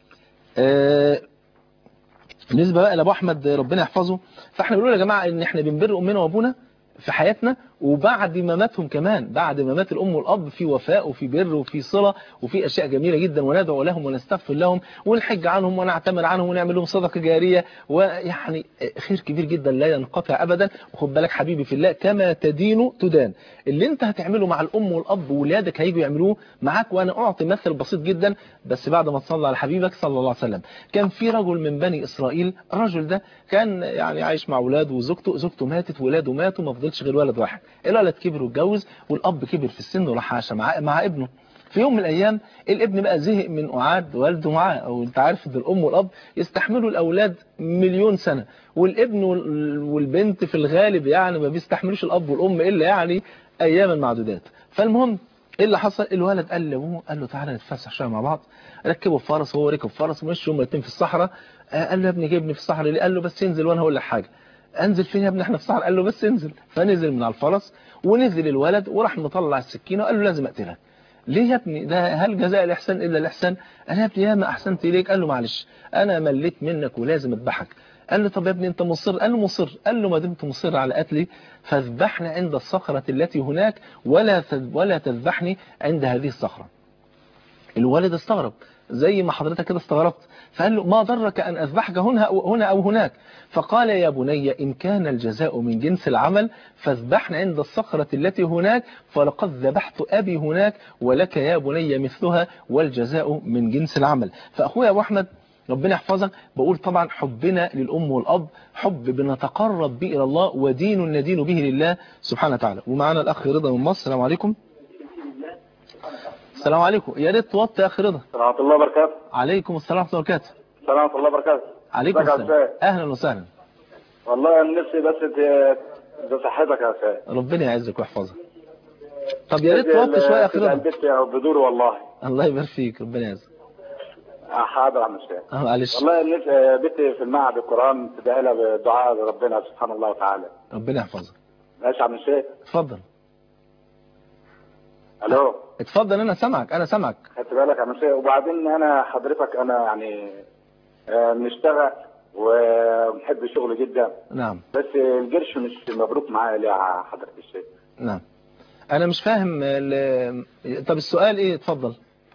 آه، بالنسبة بقى لأبو أحمد ربنا يحفظه فاحنا بنقول يا جماعة إن احنا بنبر أمنا وأبونا في حياتنا وبعد ما ماتهم كمان بعد ما مات الأم والأب في وفاء وفي بر وفي صلة وفي أشياء جميلة جدا وندعو لهم ونستغفر لهم ونحج عنهم ونعتمر عنهم ونعمل لهم صدقة جارية ويعني خير كبير جدا لا ينقطع أبدا وخد بالك حبيبي في الله كما تدين تدان اللي انت هتعمله مع الأم والأب وولادك هيجوا يعملوه معاك وأنا أعطي مثل بسيط جدا بس بعد ما تصلى على حبيبك صلى الله عليه وسلم كان في رجل من بني إسرائيل الرجل ده كان يعني عايش مع أولاده وزوجته زوجته ماتت ولاده ماتوا ما فضلش غير ولد واحد الولد كبر واتجوز والأب كبر في السن وراح عاش مع مع ابنه في يوم من الايام الابن بقى زهق من قعاد والده معاه او انت عارف ان الام والاب يستحملوا الاولاد مليون سنه والابن وال- والبنت في الغالب يعني ما بيستحملوش الاب والام الا يعني اياما معدودات فالمهم ايه اللي حصل الولد قال لابوه قال له تعالى نتفسح شويه مع بعض ركبوا فرس وهو ركب فرس ومشوا هما الاثنين في الصحراء آه، قال له يا ابني جيبني في الصحراء ليه قال له بس انزل وانا هقول لك حاجه انزل فين يا ابني احنا في الصحراء قال له بس انزل فنزل من على الفرس ونزل الولد وراح مطلع السكينه وقال له لازم اقتلك ليه يا ابني ده هل جزاء الإحسان إلا الإحسان أنا يا ابني يا ما أحسنت إليك قال له معلش أنا مليت منك ولازم أذبحك قال له طب يا ابني أنت مصر قال له مصر قال له ما دمت مصر على قتلي فاذبحني عند الصخرة التي هناك ولا تذ- ولا تذبحني عند هذه الصخرة الوالد استغرب زي ما حضرتك كده استغربت فقال له ما ضرك أن أذبحك هنا أو, هنا أو هناك فقال يا بني إن كان الجزاء من جنس العمل فاذبحنا عند الصخرة التي هناك فلقد ذبحت أبي هناك ولك يا بني مثلها والجزاء من جنس العمل فأخويا أبو أحمد ربنا يحفظك بقول طبعا حبنا للأم والأب حب بنتقرب به إلى الله ودين ندين به لله سبحانه وتعالى ومعنا الأخ رضا من مصر السلام عليكم السلام عليكم يا ريت توطي يا أخ رضا ورحمة الله وبركاته عليكم السلام ورحمة الله وبركاته ورحمة الله وبركاته عليكم ازيك يا السلام أستاذ؟ أهلا وسهلا والله أنا نفسي بس ت- ده صحتك يا استاذ ربنا يعزك ويحفظك طب يا ريت توطي شويه يا اخي رضا البيت بدور والله الله يبارك فيك ربنا يعزك آه، حاضر يا عم استاذ اه معلش والله الناس آه، بنتي في المعهد القران تدعي لها بدعاء ربنا سبحانه الله وتعالى ربنا يحفظك ماشي يا عم استاذ اتفضل الو اتفضل انا سامعك انا سامعك خدت بالك يا عم استاذ وبعدين انا حضرتك انا يعني آه، بنشتغل وبنحب الشغل جدا نعم بس القرش مش مبروك معايا ليه يا حضرة الشيخ نعم انا مش فاهم ال- طب السؤال ايه اتفضل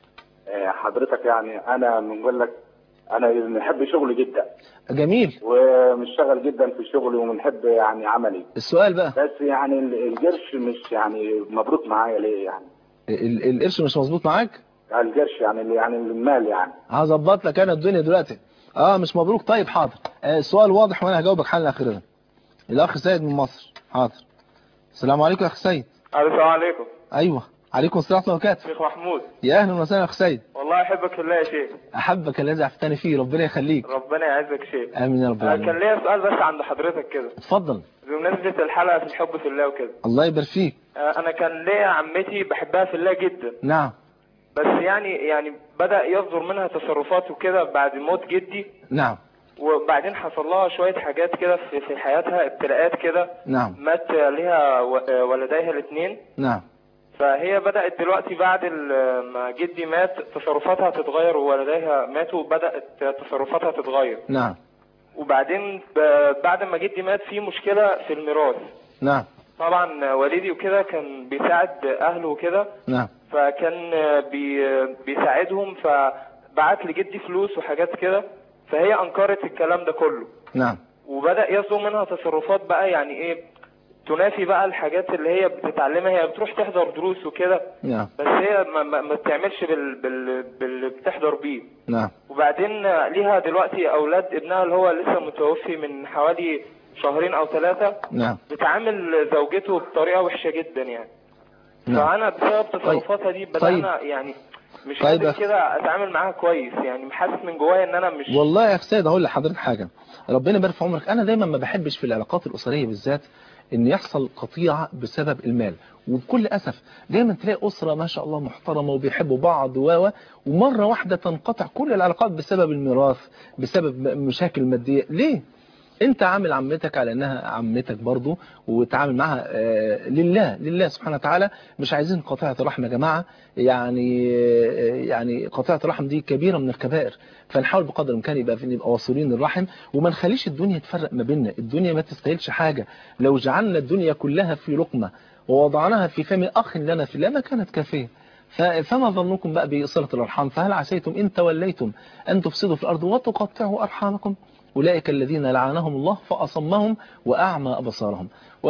آه، حضرتك يعني انا بنقول لك انا بنحب شغلي جدا جميل ومشتغل جدا في شغلي وبنحب يعني عملي السؤال بقى بس يعني ال- القرش مش يعني مبروك معايا ليه يعني ال- القرش مش مظبوط معاك القرش يعني يعني المال يعني هظبط لك انا الدنيا دلوقتي اه مش مبروك طيب حاضر آه السؤال واضح وانا هجاوبك حل اخر الاخ سيد من مصر حاضر السلام عليكم يا اخ سيد السلام عليكم ايوه عليكم السلام ورحمه الله وبركاته شيخ محمود يا اهلا وسهلا يا اخ سيد والله احبك في الله يا شيخ احبك الذي اعفتني فيه ربنا يخليك ربنا يعزك شيخ امين يا رب آه، كان العالمين ليا سؤال بس عند حضرتك كده اتفضل بمناسبة الحلقة في الحب في الله وكده الله يبارك فيك آه، انا كان ليا عمتي بحبها في الله جدا نعم بس يعني يعني بدأ يصدر منها تصرفات وكده بعد موت جدي نعم وبعدين حصل لها شوية حاجات كده في في حياتها ابتلاءات كده نعم مات ليها و- آه، ولديها الاثنين نعم فهي بدأت دلوقتي بعد ال- ما جدي مات تصرفاتها تتغير وولديها ماتوا بدأت تصرفاتها تتغير نعم وبعدين ب- بعد ما جدي مات في مشكلة في الميراث نعم طبعا والدي وكده كان بيساعد أهله وكده نعم فكان بي بيساعدهم فبعت لجدي فلوس وحاجات كده فهي أنكرت الكلام ده كله نعم وبدأ يصدر منها تصرفات بقى يعني إيه تنافي بقى الحاجات اللي هي بتتعلمها هي بتروح تحضر دروس وكده نعم بس هي ما, ما, ما بتعملش بال, بال, باللي بتحضر بيه نعم وبعدين ليها دلوقتي اولاد ابنها اللي هو لسه متوفي من حوالي شهرين او ثلاثة نعم بتعامل زوجته بطريقة وحشة جدا يعني نعم فانا بسبب تصرفاتها دي بدأنا يعني مش طيب قادر أخ- كده اتعامل معاها كويس يعني حاسس من جوايا ان انا مش والله يا اخ سيد اقول لحضرتك حاجه ربنا يبارك في عمرك انا دايما ما بحبش في العلاقات الاسريه بالذات ان يحصل قطيعه بسبب المال وبكل اسف دايما تلاقي اسره ما شاء الله محترمه وبيحبوا بعض و و- ومره واحده تنقطع كل العلاقات بسبب الميراث بسبب م- مشاكل ماديه ليه انت عامل عمتك على انها عمتك برضو وتعامل معها آه، لله لله سبحانه وتعالى مش عايزين قطيعه رحم يا جماعه يعني آه، يعني قطيعه الرحم دي كبيره من الكبائر فنحاول بقدر الامكان يبقى في نبقى واصلين الرحم وما نخليش الدنيا تفرق ما بيننا الدنيا ما تستاهلش حاجه لو جعلنا الدنيا كلها في لقمه ووضعناها في فم اخ لنا في الله ما كانت كافيه ف- فما ظنكم بقى بصلة الأرحام فهل عسيتم إن توليتم أن تفسدوا في الأرض وتقطعوا أرحامكم أولئك الذين لعنهم الله فأصمهم وأعمى أبصارهم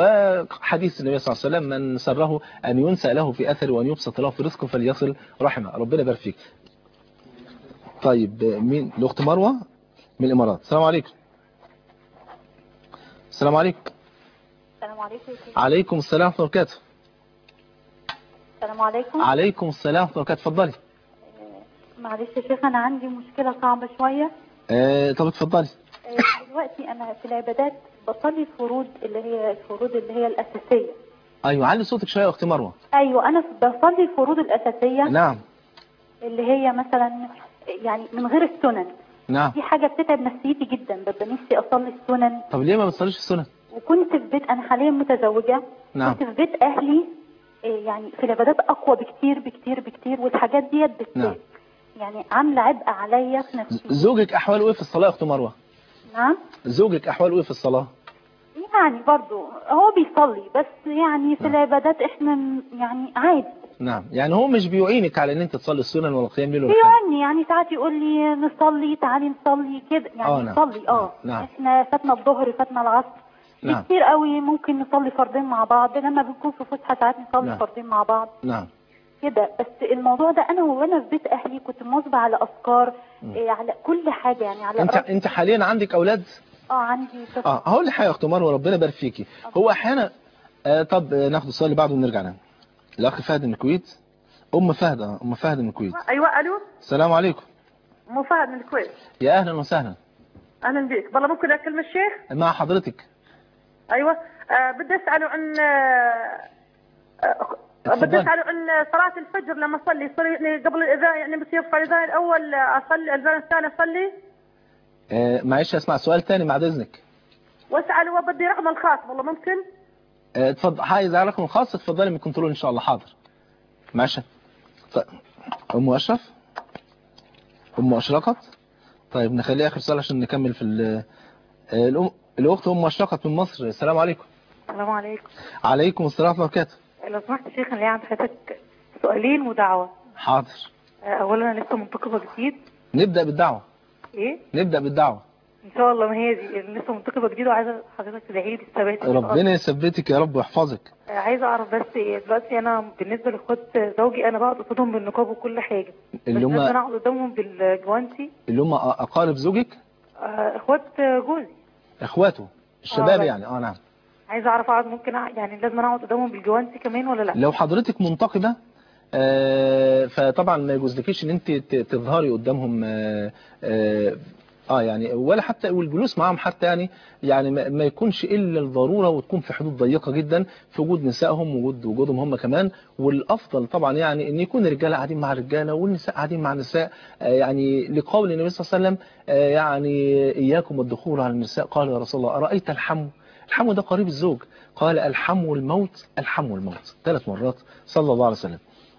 وحديث النبي صلى الله عليه وسلم من سره أن ينسى له في أثر وأن يبسط له في رزقه فليصل رحمه ربنا يبارك فيك طيب مين الأخت مروة من الإمارات السلام عليكم السلام عليكم السلام عليكم يا شيخ. عليكم السلام ورحمة الله وبركاته السلام عليكم عليكم السلام ورحمة الله وبركاته اتفضلي معلش يا شيخ انا عندي مشكله صعبه شويه آه طب اتفضلي آه، دلوقتي انا في العبادات بصلي الفروض اللي هي الفروض اللي هي الاساسيه أيوة علي صوتك شوية يا أختي مروة ايوه انا بصلي الفروض الاساسيه نعم اللي هي مثلا يعني من غير السنن نعم دي حاجه بتتعب نفسيتي جدا ببقى نفسي اصلي السنن طب ليه ما بتصليش السنة وكنت في بيت انا حاليا متزوجه نعم كنت في بيت اهلي آه، يعني في العبادات اقوى بكتير بكتير بكتير والحاجات ديت بت نعم. يعني عامله عبء عليا في نفسي زوجك أحواله إيه في الصلاة يا أختي مروة نعم زوجك أحواله إيه في الصلاة يعني برضو هو بيصلي بس يعني في العبادات احنا م- يعني عادي نعم يعني هو مش بيعينك على ان انت تصلي السنن ولا قيام ليل ولا حاجه بيعني يعني ساعات يقول لي نصلي تعالي نصلي كده يعني آه، نعم. نصلي اه نعم. احنا فاتنا الظهر فاتنا العصر نعم. كتير قوي ممكن نصلي فردين مع بعض لما بنكون في فسحه ساعات نصلي نعم. فردين مع بعض نعم كده بس الموضوع ده انا وانا في بيت اهلي كنت مواظبه على افكار إيه على كل حاجه يعني على انت رأس- انت حاليا عندك اولاد اه عندي طفل اه هقول لك حاجه يا اخت مروه ربنا يبارك فيكي هو احيانا آه طب آه، ناخد السؤال اللي بعده ونرجع نعم الاخ فهد من الكويت ام فهد اه ام فهد من الكويت ايوه الو السلام عليكم مو فهد من الكويت يا اهلا وسهلا اهلا بك والله ممكن اكلم الشيخ مع حضرتك ايوه آه بدي اساله عن آه آه، اتفضل. بدي اساله عن صلاه الفجر لما اصلي يصير يعني قبل الاذان يعني بس يرفع الاذان الاول اصلي الاذان الثاني اصلي آه، معلش اسمع سؤال تاني بعد اذنك واساله وبدي رقم الخاص والله ممكن آه، اتفضل عايز على رقم خاص اتفضلي من كنترول ان شاء الله حاضر ماشي طيب ام اشرف ام اشرقت طيب نخليه اخر سؤال عشان نكمل في ال- آه، الأم الاخت ام اشرقت من مصر السلام عليكم السلام عليكم عليكم السلام ورحمه الله وبركاته لو سمحت يا شيخ انا ليا عند حضرتك سؤالين ودعوة حاضر آه، اولا انا لسه منتقبة جديد نبدا بالدعوه ايه نبدا بالدعوه ان شاء الله ما هي دي أنا لسه منتقبة جديد وعايزة حضرتك تدعي لي بالثبات إن شاء الله. ربنا يثبتك يا رب ويحفظك آه، عايزة اعرف بس إيه، دلوقتي انا بالنسبة لاخوات زوجي انا بقعد قصادهم بالنقاب وكل حاجة اللي بس لازم هم اقعد قدامهم بالجوانتي اللي هم اقارب زوجك آه، اخوات جوزي اخواته الشباب بس. يعني اه نعم عايزة اعرف اقعد ممكن أع- يعني لازم اقعد قدامهم بالجوانتي كمان ولا لا لو حضرتك منتقبة آه، فطبعا ما يجوزلكيش ان انت ت- تظهري قدامهم آه، آه، اه يعني ولا حتى والجلوس معاهم حتى يعني يعني ما ما يكونش الا الضروره وتكون في حدود ضيقه جدا في وجود نسائهم وجود وجودهم هم كمان والافضل طبعا يعني ان يكون الرجاله قاعدين مع الرجاله والنساء قاعدين مع النساء آه، يعني لقول النبي صلى الله عليه وسلم آه، يعني اياكم الدخول على النساء قال يا رسول الله ارايت الحمو الحمو ده قريب الزوج قال الحمو الموت الحمو الموت ثلاث مرات صلى الله عليه وسلم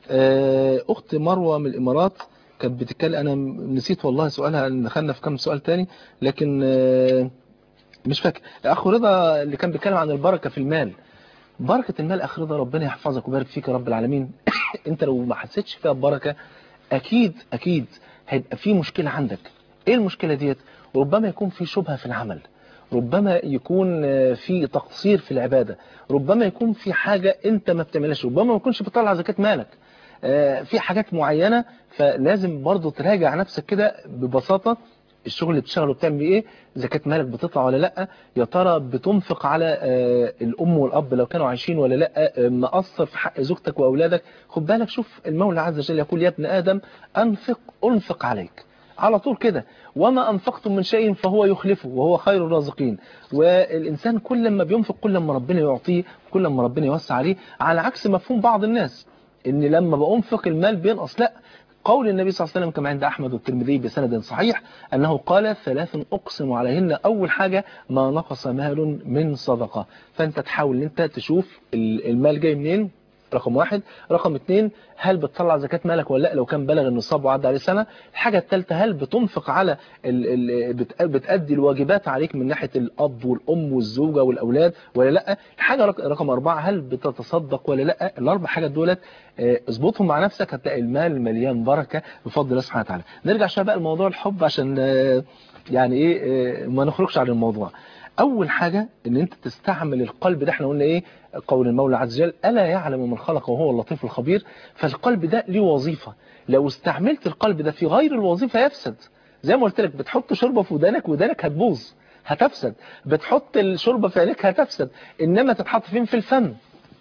آه، اخت مروه من الامارات كانت بتتكلم انا نسيت والله سؤالها ان دخلنا في كم سؤال تاني لكن آه، مش فاكر اخو رضا اللي كان بيتكلم عن البركه في المال بركه المال اخ رضا ربنا يحفظك ويبارك فيك يا رب العالمين انت لو ما حسيتش فيها ببركه اكيد اكيد هيبقى في مشكله عندك ايه المشكله ديت ربما يكون في شبهه في العمل ربما يكون آه، في تقصير في العباده ربما يكون في حاجه انت ما بتعملهاش ربما ما يكونش بتطلع زكاه مالك آه، في حاجات معينة فلازم برضو تراجع نفسك كده ببساطة الشغل اللي بتشتغله بتعمل بيه ايه زكاة مالك بتطلع ولا لا يا ترى بتنفق على آه، الام والاب لو كانوا عايشين ولا لا آه، مقصر في حق زوجتك واولادك خد بالك شوف المولى عز وجل يقول يا ابن ادم انفق انفق عليك على طول كده وما أنفقتم من شيء فهو يخلفه وهو خير الرازقين والإنسان كل ما بينفق كل ما ربنا يعطيه كل ما ربنا يوسع عليه على عكس مفهوم بعض الناس ان لما بأنفق المال بينقص لا قول النبي صلى الله عليه وسلم كما عند أحمد والترمذي بسند صحيح أنه قال ثلاث أقسم عليهن أول حاجة ما نقص مال من صدقة فأنت تحاول أن أنت تشوف المال جاي منين رقم واحد رقم اتنين هل بتطلع زكاة مالك ولا لا لو كان بلغ النصاب وعدى عليه سنة الحاجة الثالثة هل بتنفق على ال ال بت- بتأدي الواجبات عليك من ناحية الأب والأم والزوجة والأولاد ولا لا الحاجة رق- رقم أربعة هل بتتصدق ولا لا الأربع حاجات دولت آه، اظبطهم مع نفسك هتلاقي المال مليان بركة بفضل الله سبحانه وتعالى نرجع شوية بقى لموضوع الحب عشان آه، يعني ايه آه، ما نخرجش عن الموضوع اول حاجة ان انت تستعمل القلب ده احنا قلنا ايه قول المولى عز وجل الا يعلم من خلق وهو اللطيف الخبير فالقلب ده ليه وظيفة لو استعملت القلب ده في غير الوظيفة يفسد زي ما قلت لك بتحط شوربه في ودانك ودانك هتبوظ هتفسد بتحط الشوربه في عينيك هتفسد انما تتحط فين في الفم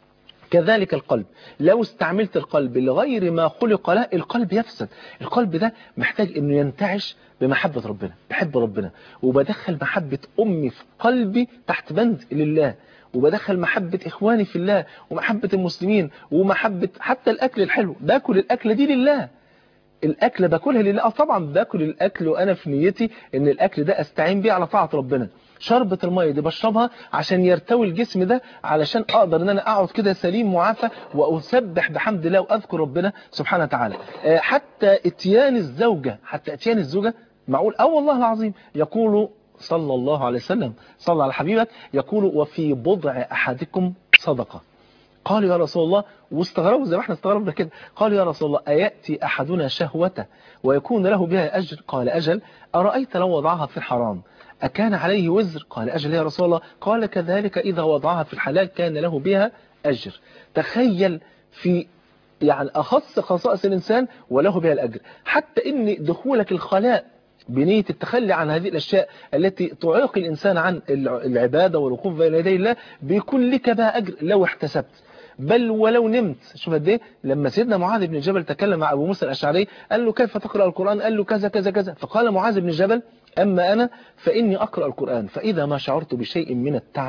كذلك القلب لو استعملت القلب لغير ما خلق له القلب يفسد القلب ده محتاج انه ينتعش بمحبة ربنا بحب ربنا وبدخل محبة امي في قلبي تحت بند لله وبدخل محبة اخواني في الله ومحبة المسلمين ومحبة حتى الاكل الحلو باكل الاكلة دي لله الاكل باكلها لله اه طبعا باكل الاكل وانا في نيتي ان الاكل ده استعين بيه على طاعة ربنا شربة المية دي بشربها عشان يرتوي الجسم ده علشان اقدر ان انا اقعد كده سليم معافى واسبح بحمد الله واذكر ربنا سبحانه وتعالى آه، حتى اتيان الزوجة حتى اتيان الزوجة معقول اه والله العظيم يقول صلى الله عليه وسلم صلى على حبيبك يقول وفي بضع احدكم صدقه قالوا يا رسول الله واستغربوا زي ما احنا استغربنا كده قالوا يا رسول الله أيأتي أحدنا شهوته ويكون له بها أجر قال أجل أرأيت لو وضعها في الحرام أكان عليه وزر قال أجل يا رسول الله قال كذلك إذا وضعها في الحلال كان له بها أجر تخيل في يعني أخص خصائص الإنسان وله بها الأجر حتى إن دخولك الخلاء بنية التخلي عن هذه الأشياء التي تعيق الإنسان عن العبادة والوقوف بين يدي الله بيكون لك بها أجر لو احتسبت بل ولو نمت شوف قد ايه لما سيدنا معاذ بن جبل تكلم مع ابو موسى الاشعري قال له كيف تقرا القران قال له كذا كذا كذا فقال معاذ بن جبل اما انا فاني اقرا القران فاذا ما شعرت بشيء من التعب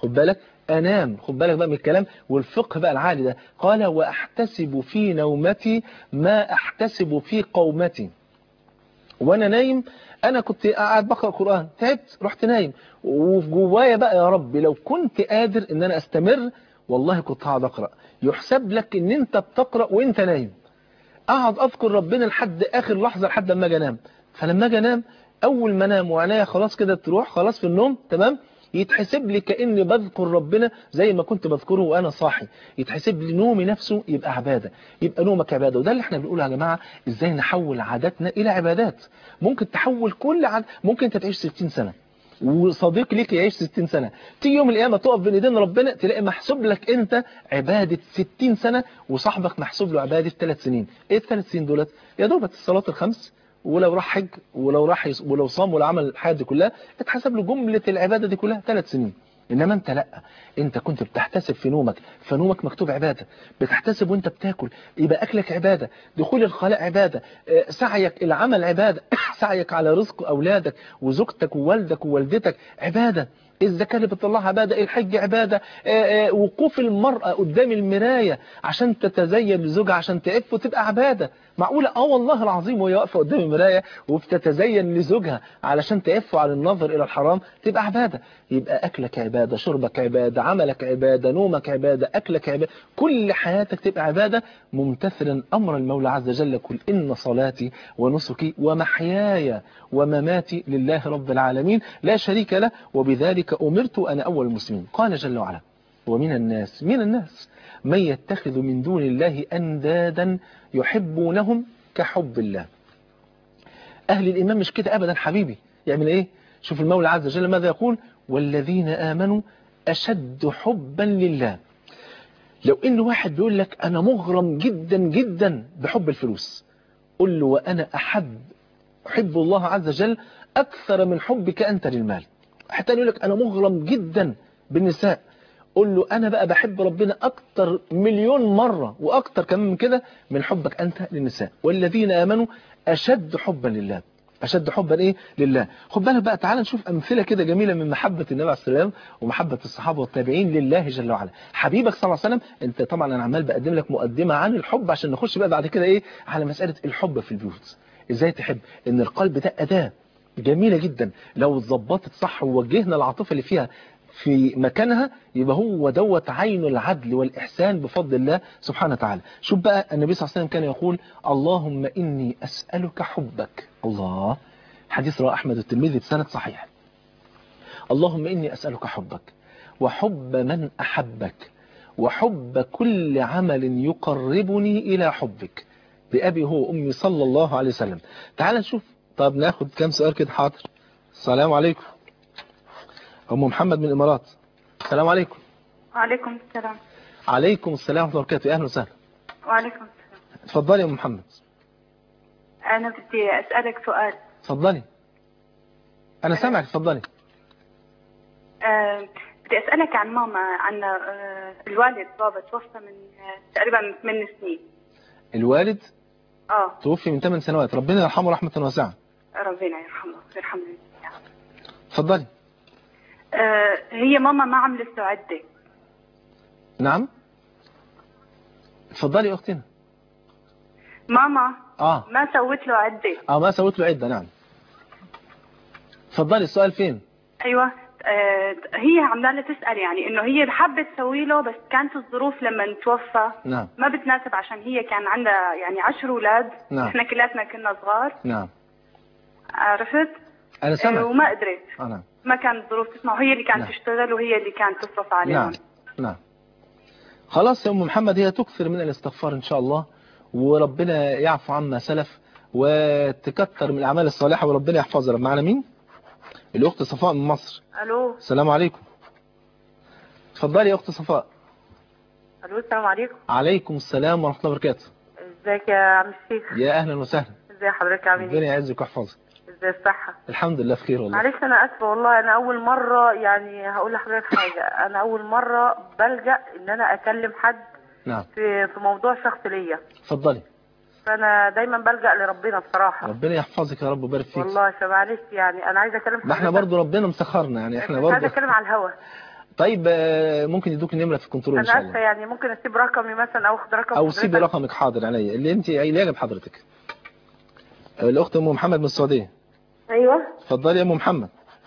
خد بالك انام خد بالك بقى من الكلام والفقه بقى العالي ده قال واحتسب في نومتي ما احتسب في قومتي وانا نايم انا كنت قاعد بقرا قران تعبت رحت نايم وفي جوايا بقى يا رب لو كنت قادر ان انا استمر والله كنت هقعد اقرا يحسب لك ان انت بتقرا وانت نايم اقعد اذكر ربنا لحد اخر لحظه لحد ما اجي انام فلما اجي انام اول ما انام وعينيا خلاص كده تروح خلاص في النوم تمام يتحسب لي كاني بذكر ربنا زي ما كنت بذكره وانا صاحي يتحسب لي نومي نفسه يبقى عباده يبقى نومك عباده وده اللي احنا بنقوله يا جماعه ازاي نحول عاداتنا الى عبادات ممكن تحول كل عاد ممكن انت تعيش 60 سنه وصديق ليك يعيش 60 سنة تيجي يوم القيامة تقف بين ايدين ربنا تلاقي محسوب لك انت عبادة 60 سنة وصاحبك محسوب له عبادة 3 سنين ايه الثلاث سنين دولت يا دوبت الصلاة الخمس ولو راح حج ولو راح يص... ولو صام ولو عمل الحياة دي كلها اتحسب له جملة العبادة دي كلها ثلاث سنين انما انت لا انت كنت بتحتسب في نومك فنومك مكتوب عبادة بتحتسب وانت بتاكل يبقى اكلك عبادة دخول الخلاء عبادة اه، سعيك العمل عبادة سعيك على رزق اولادك وزوجتك ووالدك ووالدتك عبادة الزكاة اللي بتطلعها عبادة الحج عبادة اه، اه، وقوف المرأة قدام المراية عشان تتزين لزوجها عشان تعف وتبقى عبادة معقولة اه والله العظيم وهي واقفة قدام المراية وبتتزين لزوجها علشان تعف عن النظر إلى الحرام تبقى عبادة يبقى أكلك عبادة شربك عبادة عملك عبادة نومك عبادة أكلك عبادة كل حياتك تبقى عبادة ممتثلا أمر المولى عز وجل قل إن صلاتي ونسكي ومحياي ومماتي لله رب العالمين لا شريك له وبذلك أمرت أنا أول المسلمين قال جل وعلا ومن الناس من الناس من يتخذ من دون الله أندادا يحبونهم كحب الله أهل الإيمان مش كده أبدا حبيبي يعمل إيه شوف المولى عز وجل ماذا يقول والذين آمنوا أشد حبا لله لو إن واحد بيقول لك أنا مغرم جدا جدا بحب الفلوس قل له وأنا أحب أحب الله عز وجل أكثر من حبك أنت للمال حتى يقول لك أنا مغرم جدا بالنساء قل له أنا بقى بحب ربنا أكتر مليون مرة وأكتر كمان من كده من حبك أنت للنساء والذين آمنوا أشد حبا لله أشد حبا إيه لله خد بالك بقى تعال نشوف أمثلة كده جميلة من محبة النبي عليه الصلاة والسلام ومحبة الصحابة والتابعين لله جل وعلا حبيبك صلى الله عليه وسلم أنت طبعا أنا عمال بقدم لك مقدمة عن الحب عشان نخش بقى بعد كده إيه على مسألة الحب في البيوت إزاي تحب إن القلب ده أداة جميلة جدا لو اتظبطت صح ووجهنا العاطفة اللي فيها في مكانها يبقى هو دوت عين العدل والإحسان بفضل الله سبحانه وتعالى شوف بقى النبي صلى الله عليه وسلم كان يقول اللهم إني أسألك حبك الله حديث رواه أحمد الترمذي بسند صحيح اللهم إني أسألك حبك وحب من أحبك وحب كل عمل يقربني إلى حبك بأبي هو أمي صلى الله عليه وسلم تعال نشوف طب ناخد كام سؤال كده حاضر السلام عليكم أم محمد من الإمارات السلام عليكم وعليكم السلام عليكم السلام ورحمة الله وبركاته أهلا وسهلا وعليكم السلام اتفضلي يا أم محمد أنا بدي أسألك سؤال اتفضلي أنا سامعك اتفضلي آه، بدي أسألك عن ماما عن آه، الوالد بابا توفى من آه، تقريبا من ثمان سنين الوالد اه توفي من 8 سنوات ربنا يرحمه رحمة واسعة ربنا يرحمه ويرحمنا اتفضلي آه، هي ماما ما عملت له عدة نعم اتفضلي يا أختنا ماما اه ما سوت له عدة اه ما سويت له عدة نعم اتفضلي السؤال فين ايوه آه، هي عمالة تسأل يعني انه هي حابة تسوي له بس كانت الظروف لما توفى نعم ما بتناسب عشان هي كان عندها يعني عشر اولاد نعم. احنا كلاتنا كنا صغار نعم عرفت أنا آه، سامعك وما قدرت آه نعم ما كانت الظروف تسمع وهي اللي كانت نعم. تشتغل وهي اللي كانت تصرف عليهم نعم نعم خلاص يا أم محمد هي تكثر من الاستغفار إن شاء الله وربنا يعفو عما سلف وتكتر من الأعمال الصالحة وربنا يحفظها معنا مين؟ الأخت صفاء من مصر الو السلام عليكم اتفضلي يا أخت صفاء الو السلام عليكم عليكم السلام ورحمة الله وبركاته ازيك يا عم الشيخ يا أهلا وسهلا ازي حضرتك عامل ربنا ايه يعزك ويحفظك ازي الصحه الحمد لله بخير والله معلش انا اسفه والله انا اول مره يعني هقول لحضرتك حاجه انا اول مره بلجا ان انا اكلم حد نعم في في موضوع شخص ليا اتفضلي فانا دايما بلجا لربنا بصراحه ربنا يحفظك يا رب ويبارك فيك والله فمعلش يعني انا عايزه اكلم ما احنا حضرتك برضو ربنا مسخرنا يعني احنا مش عايزه برضو اتكلم على الهوا طيب آه، ممكن يدوك النمره في الكنترول ان انا شاء اسفه الله يعني ممكن اسيب رقمي مثلا او اخد رقم او سيبي حضرتك؟ رقمك حاضر عينيا اللي انت اللي يعجب حضرتك آه، الاخت ام محمد من السعوديه ايوه اتفضلي يا ام محمد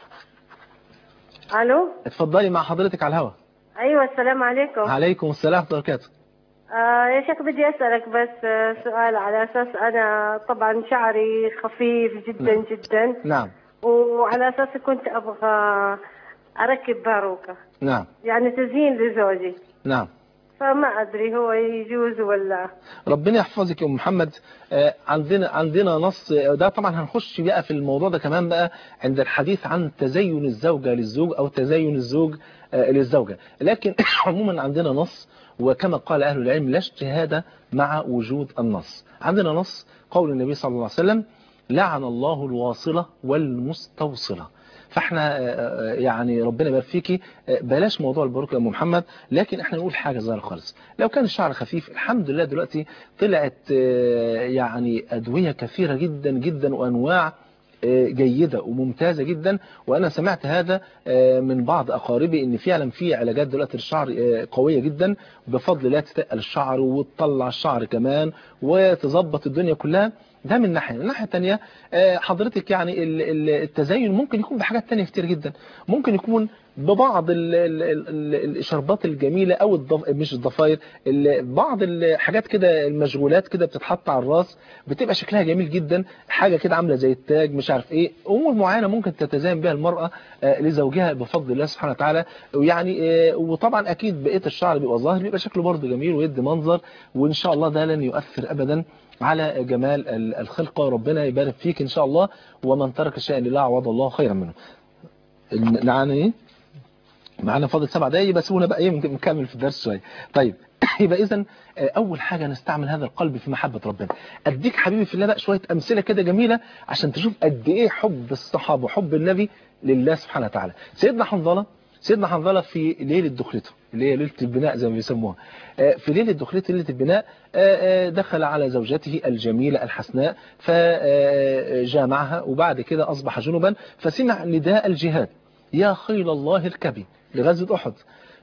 الو اتفضلي مع حضرتك على الهواء ايوه السلام عليكم عليكم السلام ورحمه الله وبركاته آه يا شيخ بدي اسالك بس آه سؤال على اساس انا طبعا شعري خفيف جدا جدا نعم وعلى اساس كنت ابغى اركب باروكه نعم يعني تزيين لزوجي نعم فما ادري هو يجوز ولا ربنا يحفظك يا ام محمد آه، عندنا عندنا نص آه، ده طبعا هنخش بقى في الموضوع ده كمان بقى عند الحديث عن تزين الزوجة للزوج او تزين الزوج آه، للزوجة لكن عموما عندنا نص وكما قال اهل العلم لا اجتهاد مع وجود النص عندنا نص قول النبي صلى الله عليه وسلم لعن الله الواصلة والمستوصلة فاحنا آه، آه، يعني ربنا يبارك فيكي آه، بلاش موضوع الباروكه يا ام محمد لكن احنا نقول حاجه صغيره خالص لو كان الشعر خفيف الحمد لله دلوقتي طلعت آه، يعني ادويه كثيره جدا جدا وانواع آه، جيدة وممتازة جدا وأنا سمعت هذا آه، من بعض أقاربي إن فعلا في علاجات دلوقتي للشعر آه، قوية جدا بفضل الله تتقل الشعر وتطلع الشعر كمان وتظبط الدنيا كلها ده من ناحية من الناحية التانية آه، حضرتك يعني ال- ال- التزين ممكن يكون بحاجات تانية كتير جدا ممكن يكون ببعض ال ال ال الشربات الجميلة أو الضف... مش الضفاير ال- بعض الحاجات كده المشغولات كده بتتحط على الراس بتبقى شكلها جميل جدا حاجة كده عاملة زي التاج مش عارف ايه أمور معينة ممكن تتزين بها المرأة آه، لزوجها بفضل الله سبحانه وتعالى ويعني آه، وطبعا أكيد بقية الشعر بيبقى ظاهر بيبقى شكله برضه جميل ويدي منظر وإن شاء الله ده لن يؤثر أبدا على جمال ال- الخلقة ربنا يبارك فيك إن شاء الله ومن ترك شيئا لله عوض الله خيرا منه نعم ايه معانا فاضل سبع دقايق بس سيبونا بقى ايه نكمل في الدرس شويه طيب يبقى اذا اول حاجه نستعمل هذا القلب في محبه ربنا اديك حبيبي في الله بقى شويه امثله كده جميله عشان تشوف قد ايه حب الصحابه وحب النبي لله سبحانه وتعالى سيدنا حنظله سيدنا حنظله في ليله دخلته اللي هي ليله البناء زي ما بيسموها آه، في ليله دخلته ليله البناء آه، آه، دخل على زوجته الجميله الحسناء فجامعها وبعد كده اصبح جنبا فسمع نداء الجهاد يا خيل الله اركبي لغزوة أحد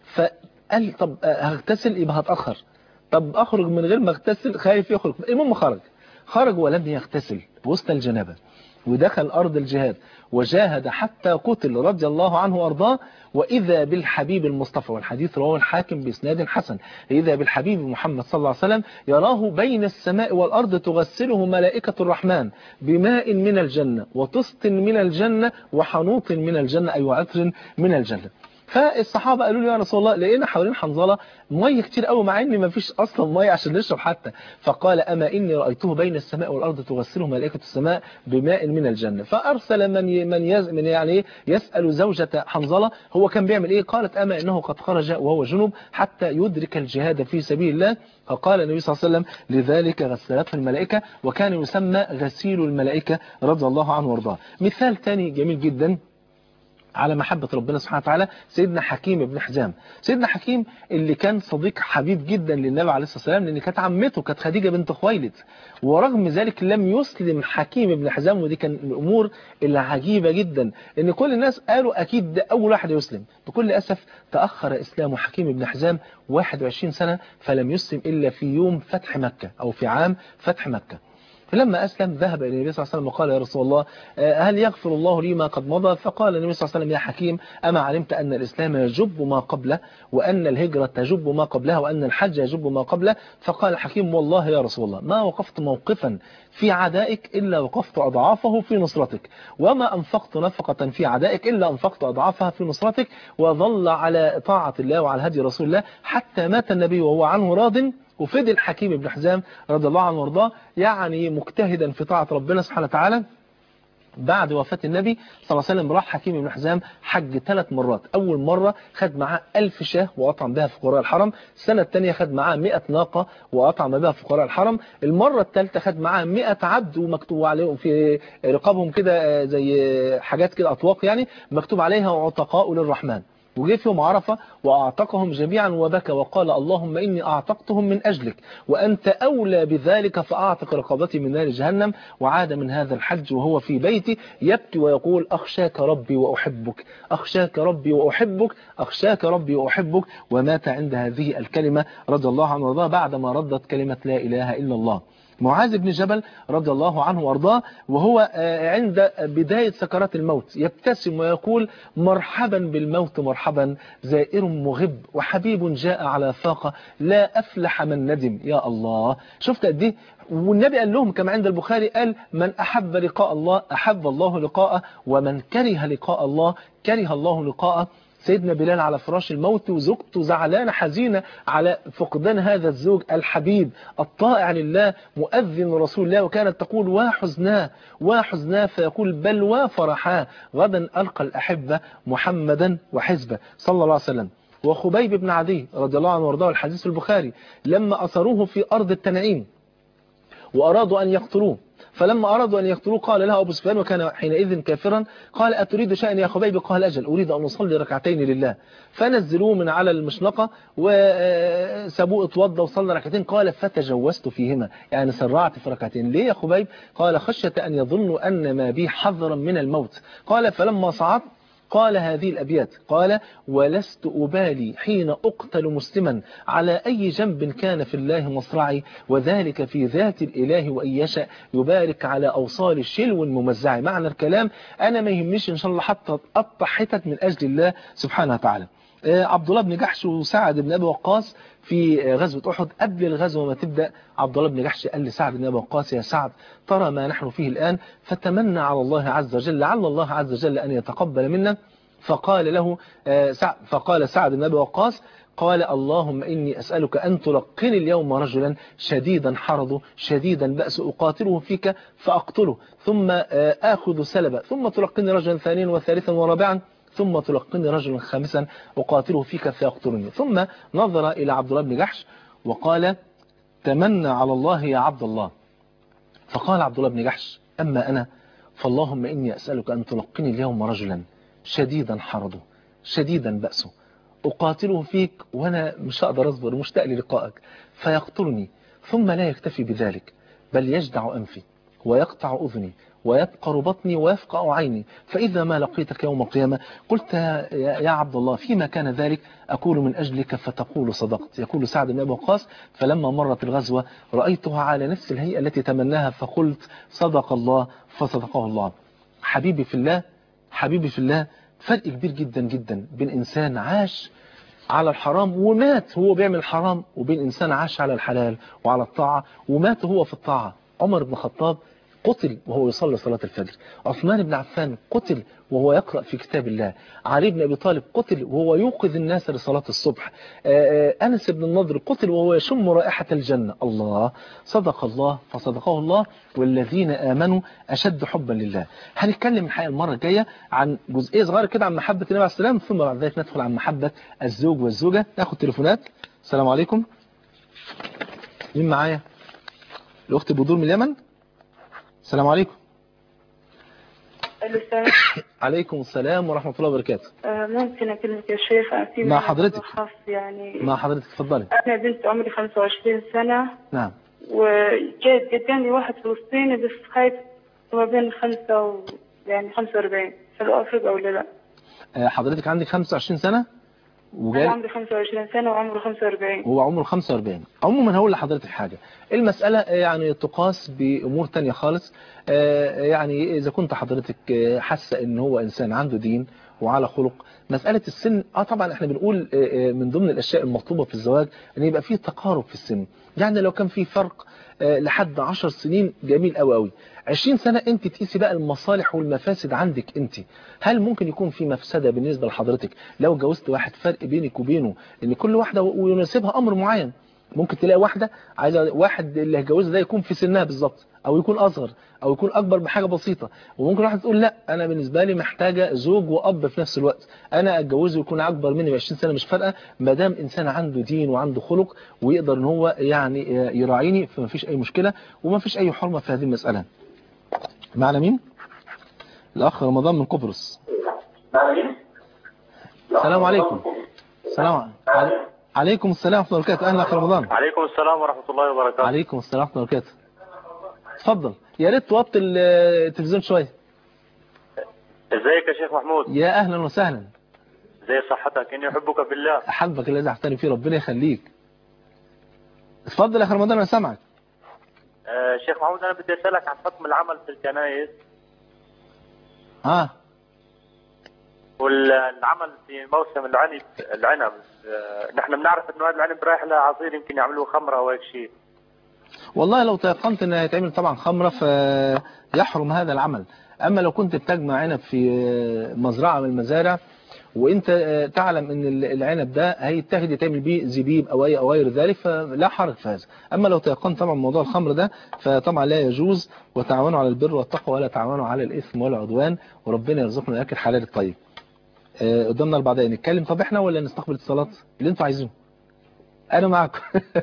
فقال طب آه، هغتسل يبقى هتأخر طب أخرج من غير ما اغتسل خايف يخرج المهم خرج خرج ولم يغتسل وسط الجنابة ودخل أرض الجهاد وجاهد حتى قتل رضي الله عنه وأرضاه وإذا بالحبيب المصطفى والحديث رواه الحاكم بإسناد حسن إذا بالحبيب محمد صلى الله عليه وسلم يراه بين السماء والأرض تغسله ملائكة الرحمن بماء من الجنة وطست من الجنة وحنوط من الجنة أي وعطر من الجنة فالصحابة قالوا لي يا رسول الله لقينا حوالين حنظلة مية كتير قوي مع ان مفيش اصلا مية عشان نشرب حتى فقال اما اني رأيته بين السماء والارض تغسله ملائكة السماء بماء من الجنة فارسل من ي- من, يز من يعني إيه؟ يسأل زوجة حنظلة هو كان بيعمل ايه قالت اما انه قد خرج وهو جنوب حتى يدرك الجهاد في سبيل الله فقال النبي صلى الله عليه وسلم لذلك غسلته الملائكة وكان يسمى غسيل الملائكة رضي الله عنه وارضاه مثال تاني جميل جدا على محبة ربنا سبحانه وتعالى سيدنا حكيم بن حزام سيدنا حكيم اللي كان صديق حبيب جدا للنبي عليه الصلاة والسلام لأن كانت عمته كانت خديجة بنت خويلد ورغم ذلك لم يسلم حكيم بن حزام ودي كان من الأمور العجيبة جدا إن كل الناس قالوا أكيد ده أول واحد يسلم بكل أسف تأخر إسلام حكيم بن حزام 21 سنة فلم يسلم إلا في يوم فتح مكة أو في عام فتح مكة فلما أسلم ذهب إلى النبي صلى الله عليه وسلم وقال يا رسول الله آه، هل يغفر الله لي ما قد مضى فقال النبي صلى الله عليه وسلم يا حكيم أما علمت أن الإسلام يجب ما قبله وأن الهجرة تجب ما قبلها وأن الحج يجب ما قبله فقال الحكيم والله يا رسول الله ما وقفت موقفا في عدائك إلا وقفت أضعافه في نصرتك وما أنفقت نفقة في عدائك إلا أنفقت أضعافها في نصرتك وظل على طاعة الله وعلى هدي رسول الله حتى مات النبي وهو عنه راض وفضل حكيم بن حزام رضي الله عنه وارضاه يعني مجتهدا في طاعة ربنا سبحانه وتعالى بعد وفاة النبي صلى الله عليه وسلم راح حكيم بن حزام حج ثلاث مرات أول مرة خد معاه ألف شاه وأطعم بها فقراء الحرم السنة الثانية خد معاه 100 ناقة وأطعم بها فقراء الحرم المرة الثالثة خد معاه 100 عبد ومكتوب عليهم في رقابهم كده زي حاجات كده أطواق يعني مكتوب عليها عتقاء للرحمن وجه في يوم عرفة وأعتقهم جميعا وبكى وقال اللهم إني أعتقتهم من أجلك وأنت أولى بذلك فأعتق رقبتي من نار جهنم وعاد من هذا الحج وهو في بيتي يبكي ويقول أخشاك ربي وأحبك أخشاك ربي وأحبك أخشاك ربي وأحبك ومات عند هذه الكلمة رضي الله عنه وارضاه بعدما ردت كلمة لا إله إلا الله معاذ بن جبل رضي الله عنه وارضاه وهو عند بداية سكرات الموت يبتسم ويقول مرحبا بالموت مرحبا زائر مغب وحبيب جاء على فاقة لا أفلح من ندم يا الله شفت قد ايه والنبي قال لهم كما عند البخاري قال من أحب لقاء الله أحب الله لقاءه ومن كره لقاء الله كره الله لقاءه سيدنا بلال على فراش الموت وزوجته زعلانة حزينة على فقدان هذا الزوج الحبيب الطائع لله مؤذن رسول الله وكانت تقول وحزناه وحزناه فيقول بل وفرحاه غدا ألقى الأحبة محمدا وحزبه صلى الله عليه وسلم وخبيب بن عدي رضي الله عنه وارضاه الحديث في البخاري لما أثروه في أرض التنعيم وأرادوا أن يقتلوه فلما أرادوا أن يقتلوه قال له أبو سفيان وكان حينئذ كافرا قال أتريد شأن يا خبيب قال أجل أريد أن أصلي ركعتين لله فنزلوه من على المشنقة وسابوه اتوضى وصلى ركعتين قال فتجوزت فيهما يعني سرعت في ركعتين ليه يا خبيب قال خشية أن يظنوا أن ما بي حذرا من الموت قال فلما صعدت قال هذه الأبيات قال ولست أبالي حين أقتل مسلما على أي جنب كان في الله مصرعي وذلك في ذات الإله وإن يشاء يبارك على أوصال الشلو الممزع معنى الكلام أنا ما يهمنيش إن شاء الله حتى أقطع حتت من أجل الله سبحانه وتعالى عبد الله بن جحش وسعد بن أبي وقاص في غزوة أحد قبل الغزوة ما تبدأ عبد الله بن جحش قال لسعد بن أبي وقاص يا سعد ترى ما نحن فيه الآن فتمنى على الله عز وجل لعل الله عز وجل أن يتقبل منا فقال له فقال سعد بن أبي وقاص قال اللهم إني أسألك أن تلقني اليوم رجلا شديدا حرضه شديدا بأس أقاتله فيك فأقتله ثم آخذ سلبا ثم تلقني رجلا ثانيا وثالثا ورابعا ثم تلقني رجلا خامسا أقاتله فيك فيقتلني ثم نظر إلى عبد الله بن جحش وقال تمنى على الله يا عبد الله فقال عبد الله بن جحش أما أنا فاللهم إني أسألك أن تلقني اليوم رجلا شديدا حرضه شديدا بأسه أقاتله فيك وأنا مش هقدر أصبر مشتاق للقائك فيقتلني ثم لا يكتفي بذلك بل يجدع أنفي ويقطع أذني ويبقر بطني ويفقع عيني فإذا ما لقيتك يوم القيامة قلت يا عبد الله فيما كان ذلك أقول من أجلك فتقول صدقت يقول سعد بن أبي وقاص فلما مرت الغزوة رأيتها على نفس الهيئة التي تمناها فقلت صدق الله فصدقه الله حبيبي في الله حبيبي في الله فرق كبير جدا جدا بين إنسان عاش على الحرام ومات هو بيعمل الحرام وبين إنسان عاش على الحلال وعلى الطاعة ومات هو في الطاعة عمر بن الخطاب قتل وهو يصلي صلاة الفجر عثمان بن عفان قتل وهو يقرأ في كتاب الله علي بن أبي طالب قتل وهو يوقظ الناس لصلاة الصبح أنس بن النضر قتل وهو يشم رائحة الجنة الله صدق الله فصدقه الله والذين آمنوا أشد حبا لله هنتكلم الحقيقة المرة الجاية عن جزئية صغيرة كده عن محبة النبي عليه السلام ثم بعد ذلك ندخل عن محبة الزوج والزوجة ناخد تليفونات السلام عليكم مين معايا الأخت بدور من اليمن السلام عليكم السلام عليكم السلام ورحمة الله وبركاته آه، ممكن أكلمك يا شيخ أنت مع حضرتك. خاص يعني مع حضرتك اتفضلي أنا بنت عمري 25 سنة نعم وجيت قدامي واحد فلسطيني بس خايف ما بين خمسة و يعني 45 هل أوافق أو لا؟ آه، حضرتك عندك 25 سنة أنا وجاي عمري 25 سنة وعمره 45 هو عمره 45 عموما هقول لحضرتك حاجة المسألة يعني تقاس بأمور تانية خالص آه، يعني إذا كنت حضرتك آه، حاسة إن هو إنسان عنده دين وعلى خلق مسألة السن اه طبعا احنا بنقول آه، آه، من ضمن الأشياء المطلوبة في الزواج ان يبقى فيه تقارب في السن يعني لو كان في فرق آه، لحد 10 سنين جميل قوي قوي 20 سنة انت تقيسي بقى المصالح والمفاسد عندك انت هل ممكن يكون في مفسدة بالنسبة لحضرتك لو جوزت واحد فرق بينك وبينه ان كل واحدة ويناسبها امر معين ممكن تلاقي واحدة عايزة واحد اللي هيجوزها ده يكون في سنها بالظبط او يكون اصغر او يكون اكبر بحاجة بسيطة وممكن واحد تقول لا انا بالنسبة لي محتاجة زوج واب في نفس الوقت انا اتجوزه يكون اكبر مني ب 20 سنة مش فارقة ما دام انسان عنده دين وعنده خلق ويقدر ان هو يعني يراعيني فما فيش اي مشكلة وما فيش اي حرمة في هذه المسألة معنا مين الاخ رمضان من قبرص السلام عليكم السلام علي- عليكم السلام ورحمة الله وبركاته أهلا أخي رمضان عليكم السلام ورحمة الله وبركاته عليكم السلام ورحمة الله وبركاته اتفضل يا ريت توطي ال- التلفزيون شوية ازيك يا شيخ محمود يا أهلا وسهلا زي صحتك اني احبك بالله أحبك الذي أحتني فيه ربنا يخليك اتفضل يا أخي رمضان أنا سامعك آه شيخ محمود انا بدي اسالك عن حكم العمل في الكنائس ها والعمل في موسم العنب العنب آه نحن بنعرف انه هذا العنب رايح لعصير يمكن يعملوه خمره او هيك شيء والله لو تيقنت ان هيتعمل طبعا خمرة فيحرم هذا العمل اما لو كنت بتجمع عنب في مزرعة من المزارع وانت تعلم ان العنب ده هيتاخد يتعمل بيه زبيب او اي او غير ذلك فلا حرج في هذا اما لو تيقنت طبعا موضوع الخمر ده فطبعا لا يجوز وتعاونوا على البر والتقوى ولا تعاونوا على الاثم والعدوان وربنا يرزقنا الاكل حلال الطيب آه، قدامنا اربع دقايق نتكلم طب احنا ولا نستقبل اتصالات اللي انتوا عايزينه انا معكم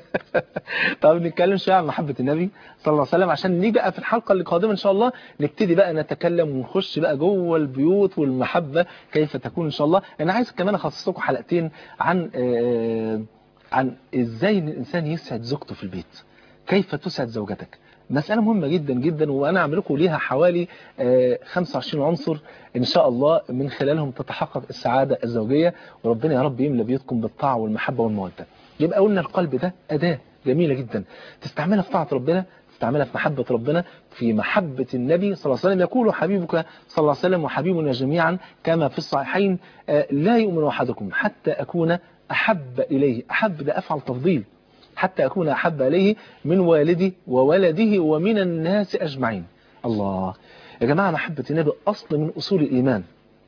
طب نتكلم شويه عن محبه النبي صلى الله عليه وسلم عشان نيجي بقى في الحلقه اللي قادمه ان شاء الله نبتدي بقى نتكلم ونخش بقى جوه البيوت والمحبه كيف تكون ان شاء الله انا عايز كمان اخصص لكم حلقتين عن آه، عن ازاي ان الانسان يسعد زوجته في البيت كيف تسعد زوجتك مسألة مهمة جدا جدا وأنا أعمل لكم ليها حوالي آه، 25 عنصر إن شاء الله من خلالهم تتحقق السعادة الزوجية وربنا يا رب يملى بيوتكم بالطاعة والمحبة والمودة يبقى قلنا القلب ده أداة جميلة جدا تستعملها في طاعة ربنا تستعملها في محبة ربنا في محبة النبي صلى الله عليه وسلم يقول حبيبك صلى الله عليه وسلم وحبيبنا جميعا كما في الصحيحين آه، لا يؤمن أحدكم حتى أكون أحب إليه أحب ده أفعل تفضيل حتى أكون أحب إليه من والدي وولده ومن الناس أجمعين الله يا جماعة محبة النبي أصل من أصول الإيمان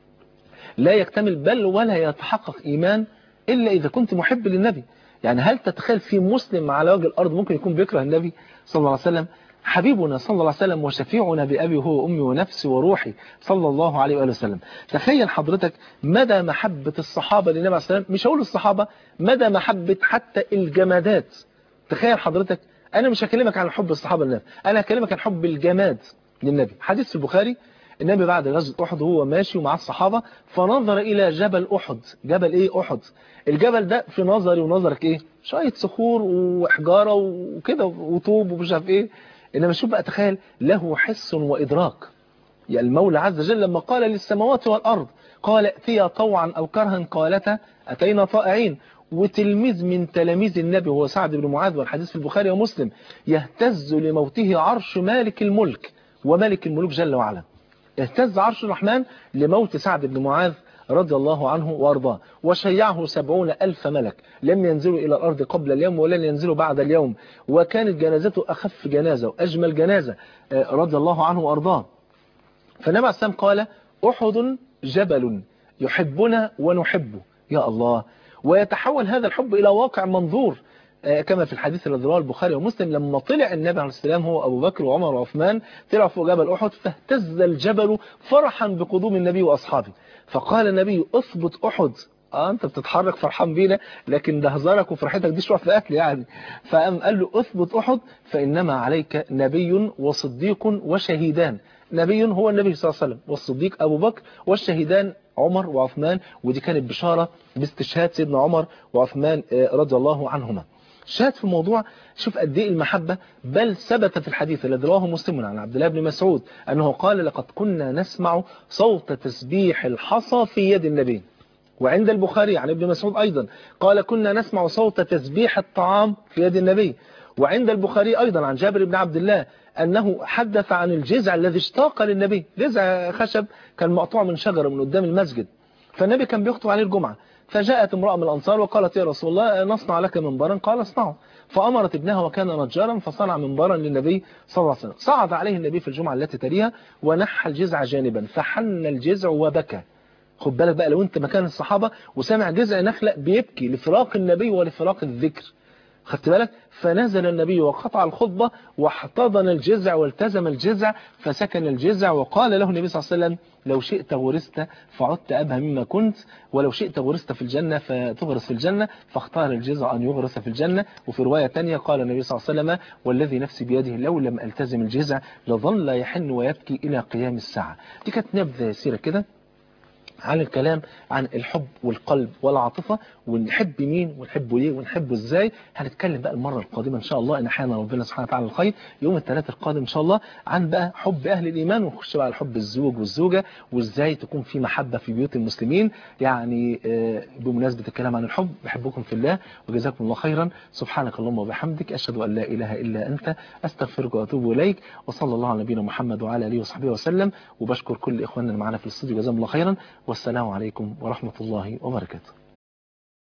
لا يكتمل بل ولا يتحقق إيمان إلا إذا كنت محب للنبي يعني هل تتخيل في مسلم على وجه الأرض ممكن يكون بيكره النبي صلى الله عليه وسلم حبيبنا صلى الله عليه وسلم وشفيعنا بأبي هو وأمي ونفسي وروحي صلى الله عليه وآله وسلم تخيل حضرتك مدى محبة الصحابة للنبي عليه الصلاة والسلام مش هقول الصحابة مدى محبة حتى الجمادات تخيل حضرتك أنا مش هكلمك عن حب الصحابة للنبي أنا هكلمك عن حب الجماد للنبي حديث في البخاري النبي بعد غزوة أحد وهو ماشي ومع الصحابة فنظر إلى جبل أحد جبل إيه أحد الجبل ده في نظري ونظرك إيه شوية صخور وحجارة وكده وطوب ومش عارف إيه إنما شوف بقى تخيل له حس وإدراك يا المولى عز وجل لما قال للسماوات والأرض قال ائتيا طوعا أو كرها قالتا أتينا طائعين وتلميذ من تلاميذ النبي هو سعد بن معاذ والحديث في البخاري ومسلم يهتز لموته عرش مالك الملك وملك الملوك جل وعلا اهتز عرش الرحمن لموت سعد بن معاذ رضي الله عنه وارضاه وشيعه سبعون ألف ملك لم ينزلوا إلى الأرض قبل اليوم ولن ينزلوا بعد اليوم وكانت جنازته أخف جنازة وأجمل جنازة آه، رضي الله عنه وأرضاه فالنبي عليه السلام قال أحد جبل يحبنا ونحبه يا الله ويتحول هذا الحب إلى واقع منظور آه، كما في الحديث الذي رواه البخاري ومسلم لما طلع النبي عليه السلام هو أبو بكر وعمر وعثمان طلعوا فوق جبل أحد فاهتز الجبل فرحا بقدوم النبي وأصحابه فقال النبي اثبت أحد اه انت بتتحرك فرحان بينا لكن ده هزارك وفرحتك دي شويه في اكل يعني فقام قال له اثبت احد فانما عليك نبي وصديق وشهيدان نبي هو النبي صلى الله عليه وسلم والصديق ابو بكر والشهيدان عمر وعثمان ودي كانت بشاره باستشهاد سيدنا عمر وعثمان آه، رضي الله عنهما شاهد في الموضوع شوف قد ايه المحبة بل ثبت في الحديث الذي رواه مسلم عن عبد الله بن مسعود أنه قال لقد كنا نسمع صوت تسبيح الحصى في يد النبي وعند البخاري عن ابن مسعود أيضا قال كنا نسمع صوت تسبيح الطعام في يد النبي وعند البخاري أيضا عن جابر بن عبد الله أنه حدث عن الجزع الذي اشتاق للنبي جزع خشب كان مقطوع من شجرة من قدام المسجد فالنبي كان بيخطب عليه الجمعة فجاءت امرأة من الأنصار وقالت يا رسول الله نصنع لك منبرا قال اصنعه فأمرت ابنها وكان نجارا فصنع منبرا للنبي صلى الله عليه وسلم صعد عليه النبي في الجمعة التي تليها ونحى الجزع جانبا فحن الجزع وبكى خد بالك بقى لو انت مكان الصحابة وسمع جزع نخلة بيبكي لفراق النبي ولفراق الذكر خدت بالك فنزل النبي وقطع الخطبة واحتضن الجزع والتزم الجزع فسكن الجزع وقال له النبي صلى الله عليه وسلم لو شئت غرست فعدت أبهى مما كنت ولو شئت غرست في الجنة فتغرس في الجنة فاختار الجزع أن يغرس في الجنة وفي رواية تانية قال النبي صلى الله عليه وسلم والذي نفسي بيده لو لم ألتزم الجزع لظل يحن ويبكي إلى قيام الساعة دي كانت نبذة يسيرة كده عن الكلام عن الحب والقلب والعاطفة ونحب مين ونحبه ليه ونحبه ازاي هنتكلم بقى المرة القادمة ان شاء الله ان احيانا ربنا سبحانه وتعالى الخير يوم الثلاث القادم ان شاء الله عن بقى حب اهل الايمان ونخش بقى على حب الزوج والزوجة وازاي تكون في محبة في بيوت المسلمين يعني آه، بمناسبة الكلام عن الحب بحبكم في الله وجزاكم الله خيرا سبحانك اللهم وبحمدك اشهد ان لا اله الا انت استغفرك واتوب اليك وصلى الله على نبينا محمد وعلى اله وصحبه وسلم وبشكر كل اخواننا اللي معانا في الاستوديو جزاهم الله خيرا والسلام عليكم ورحمة الله وبركاته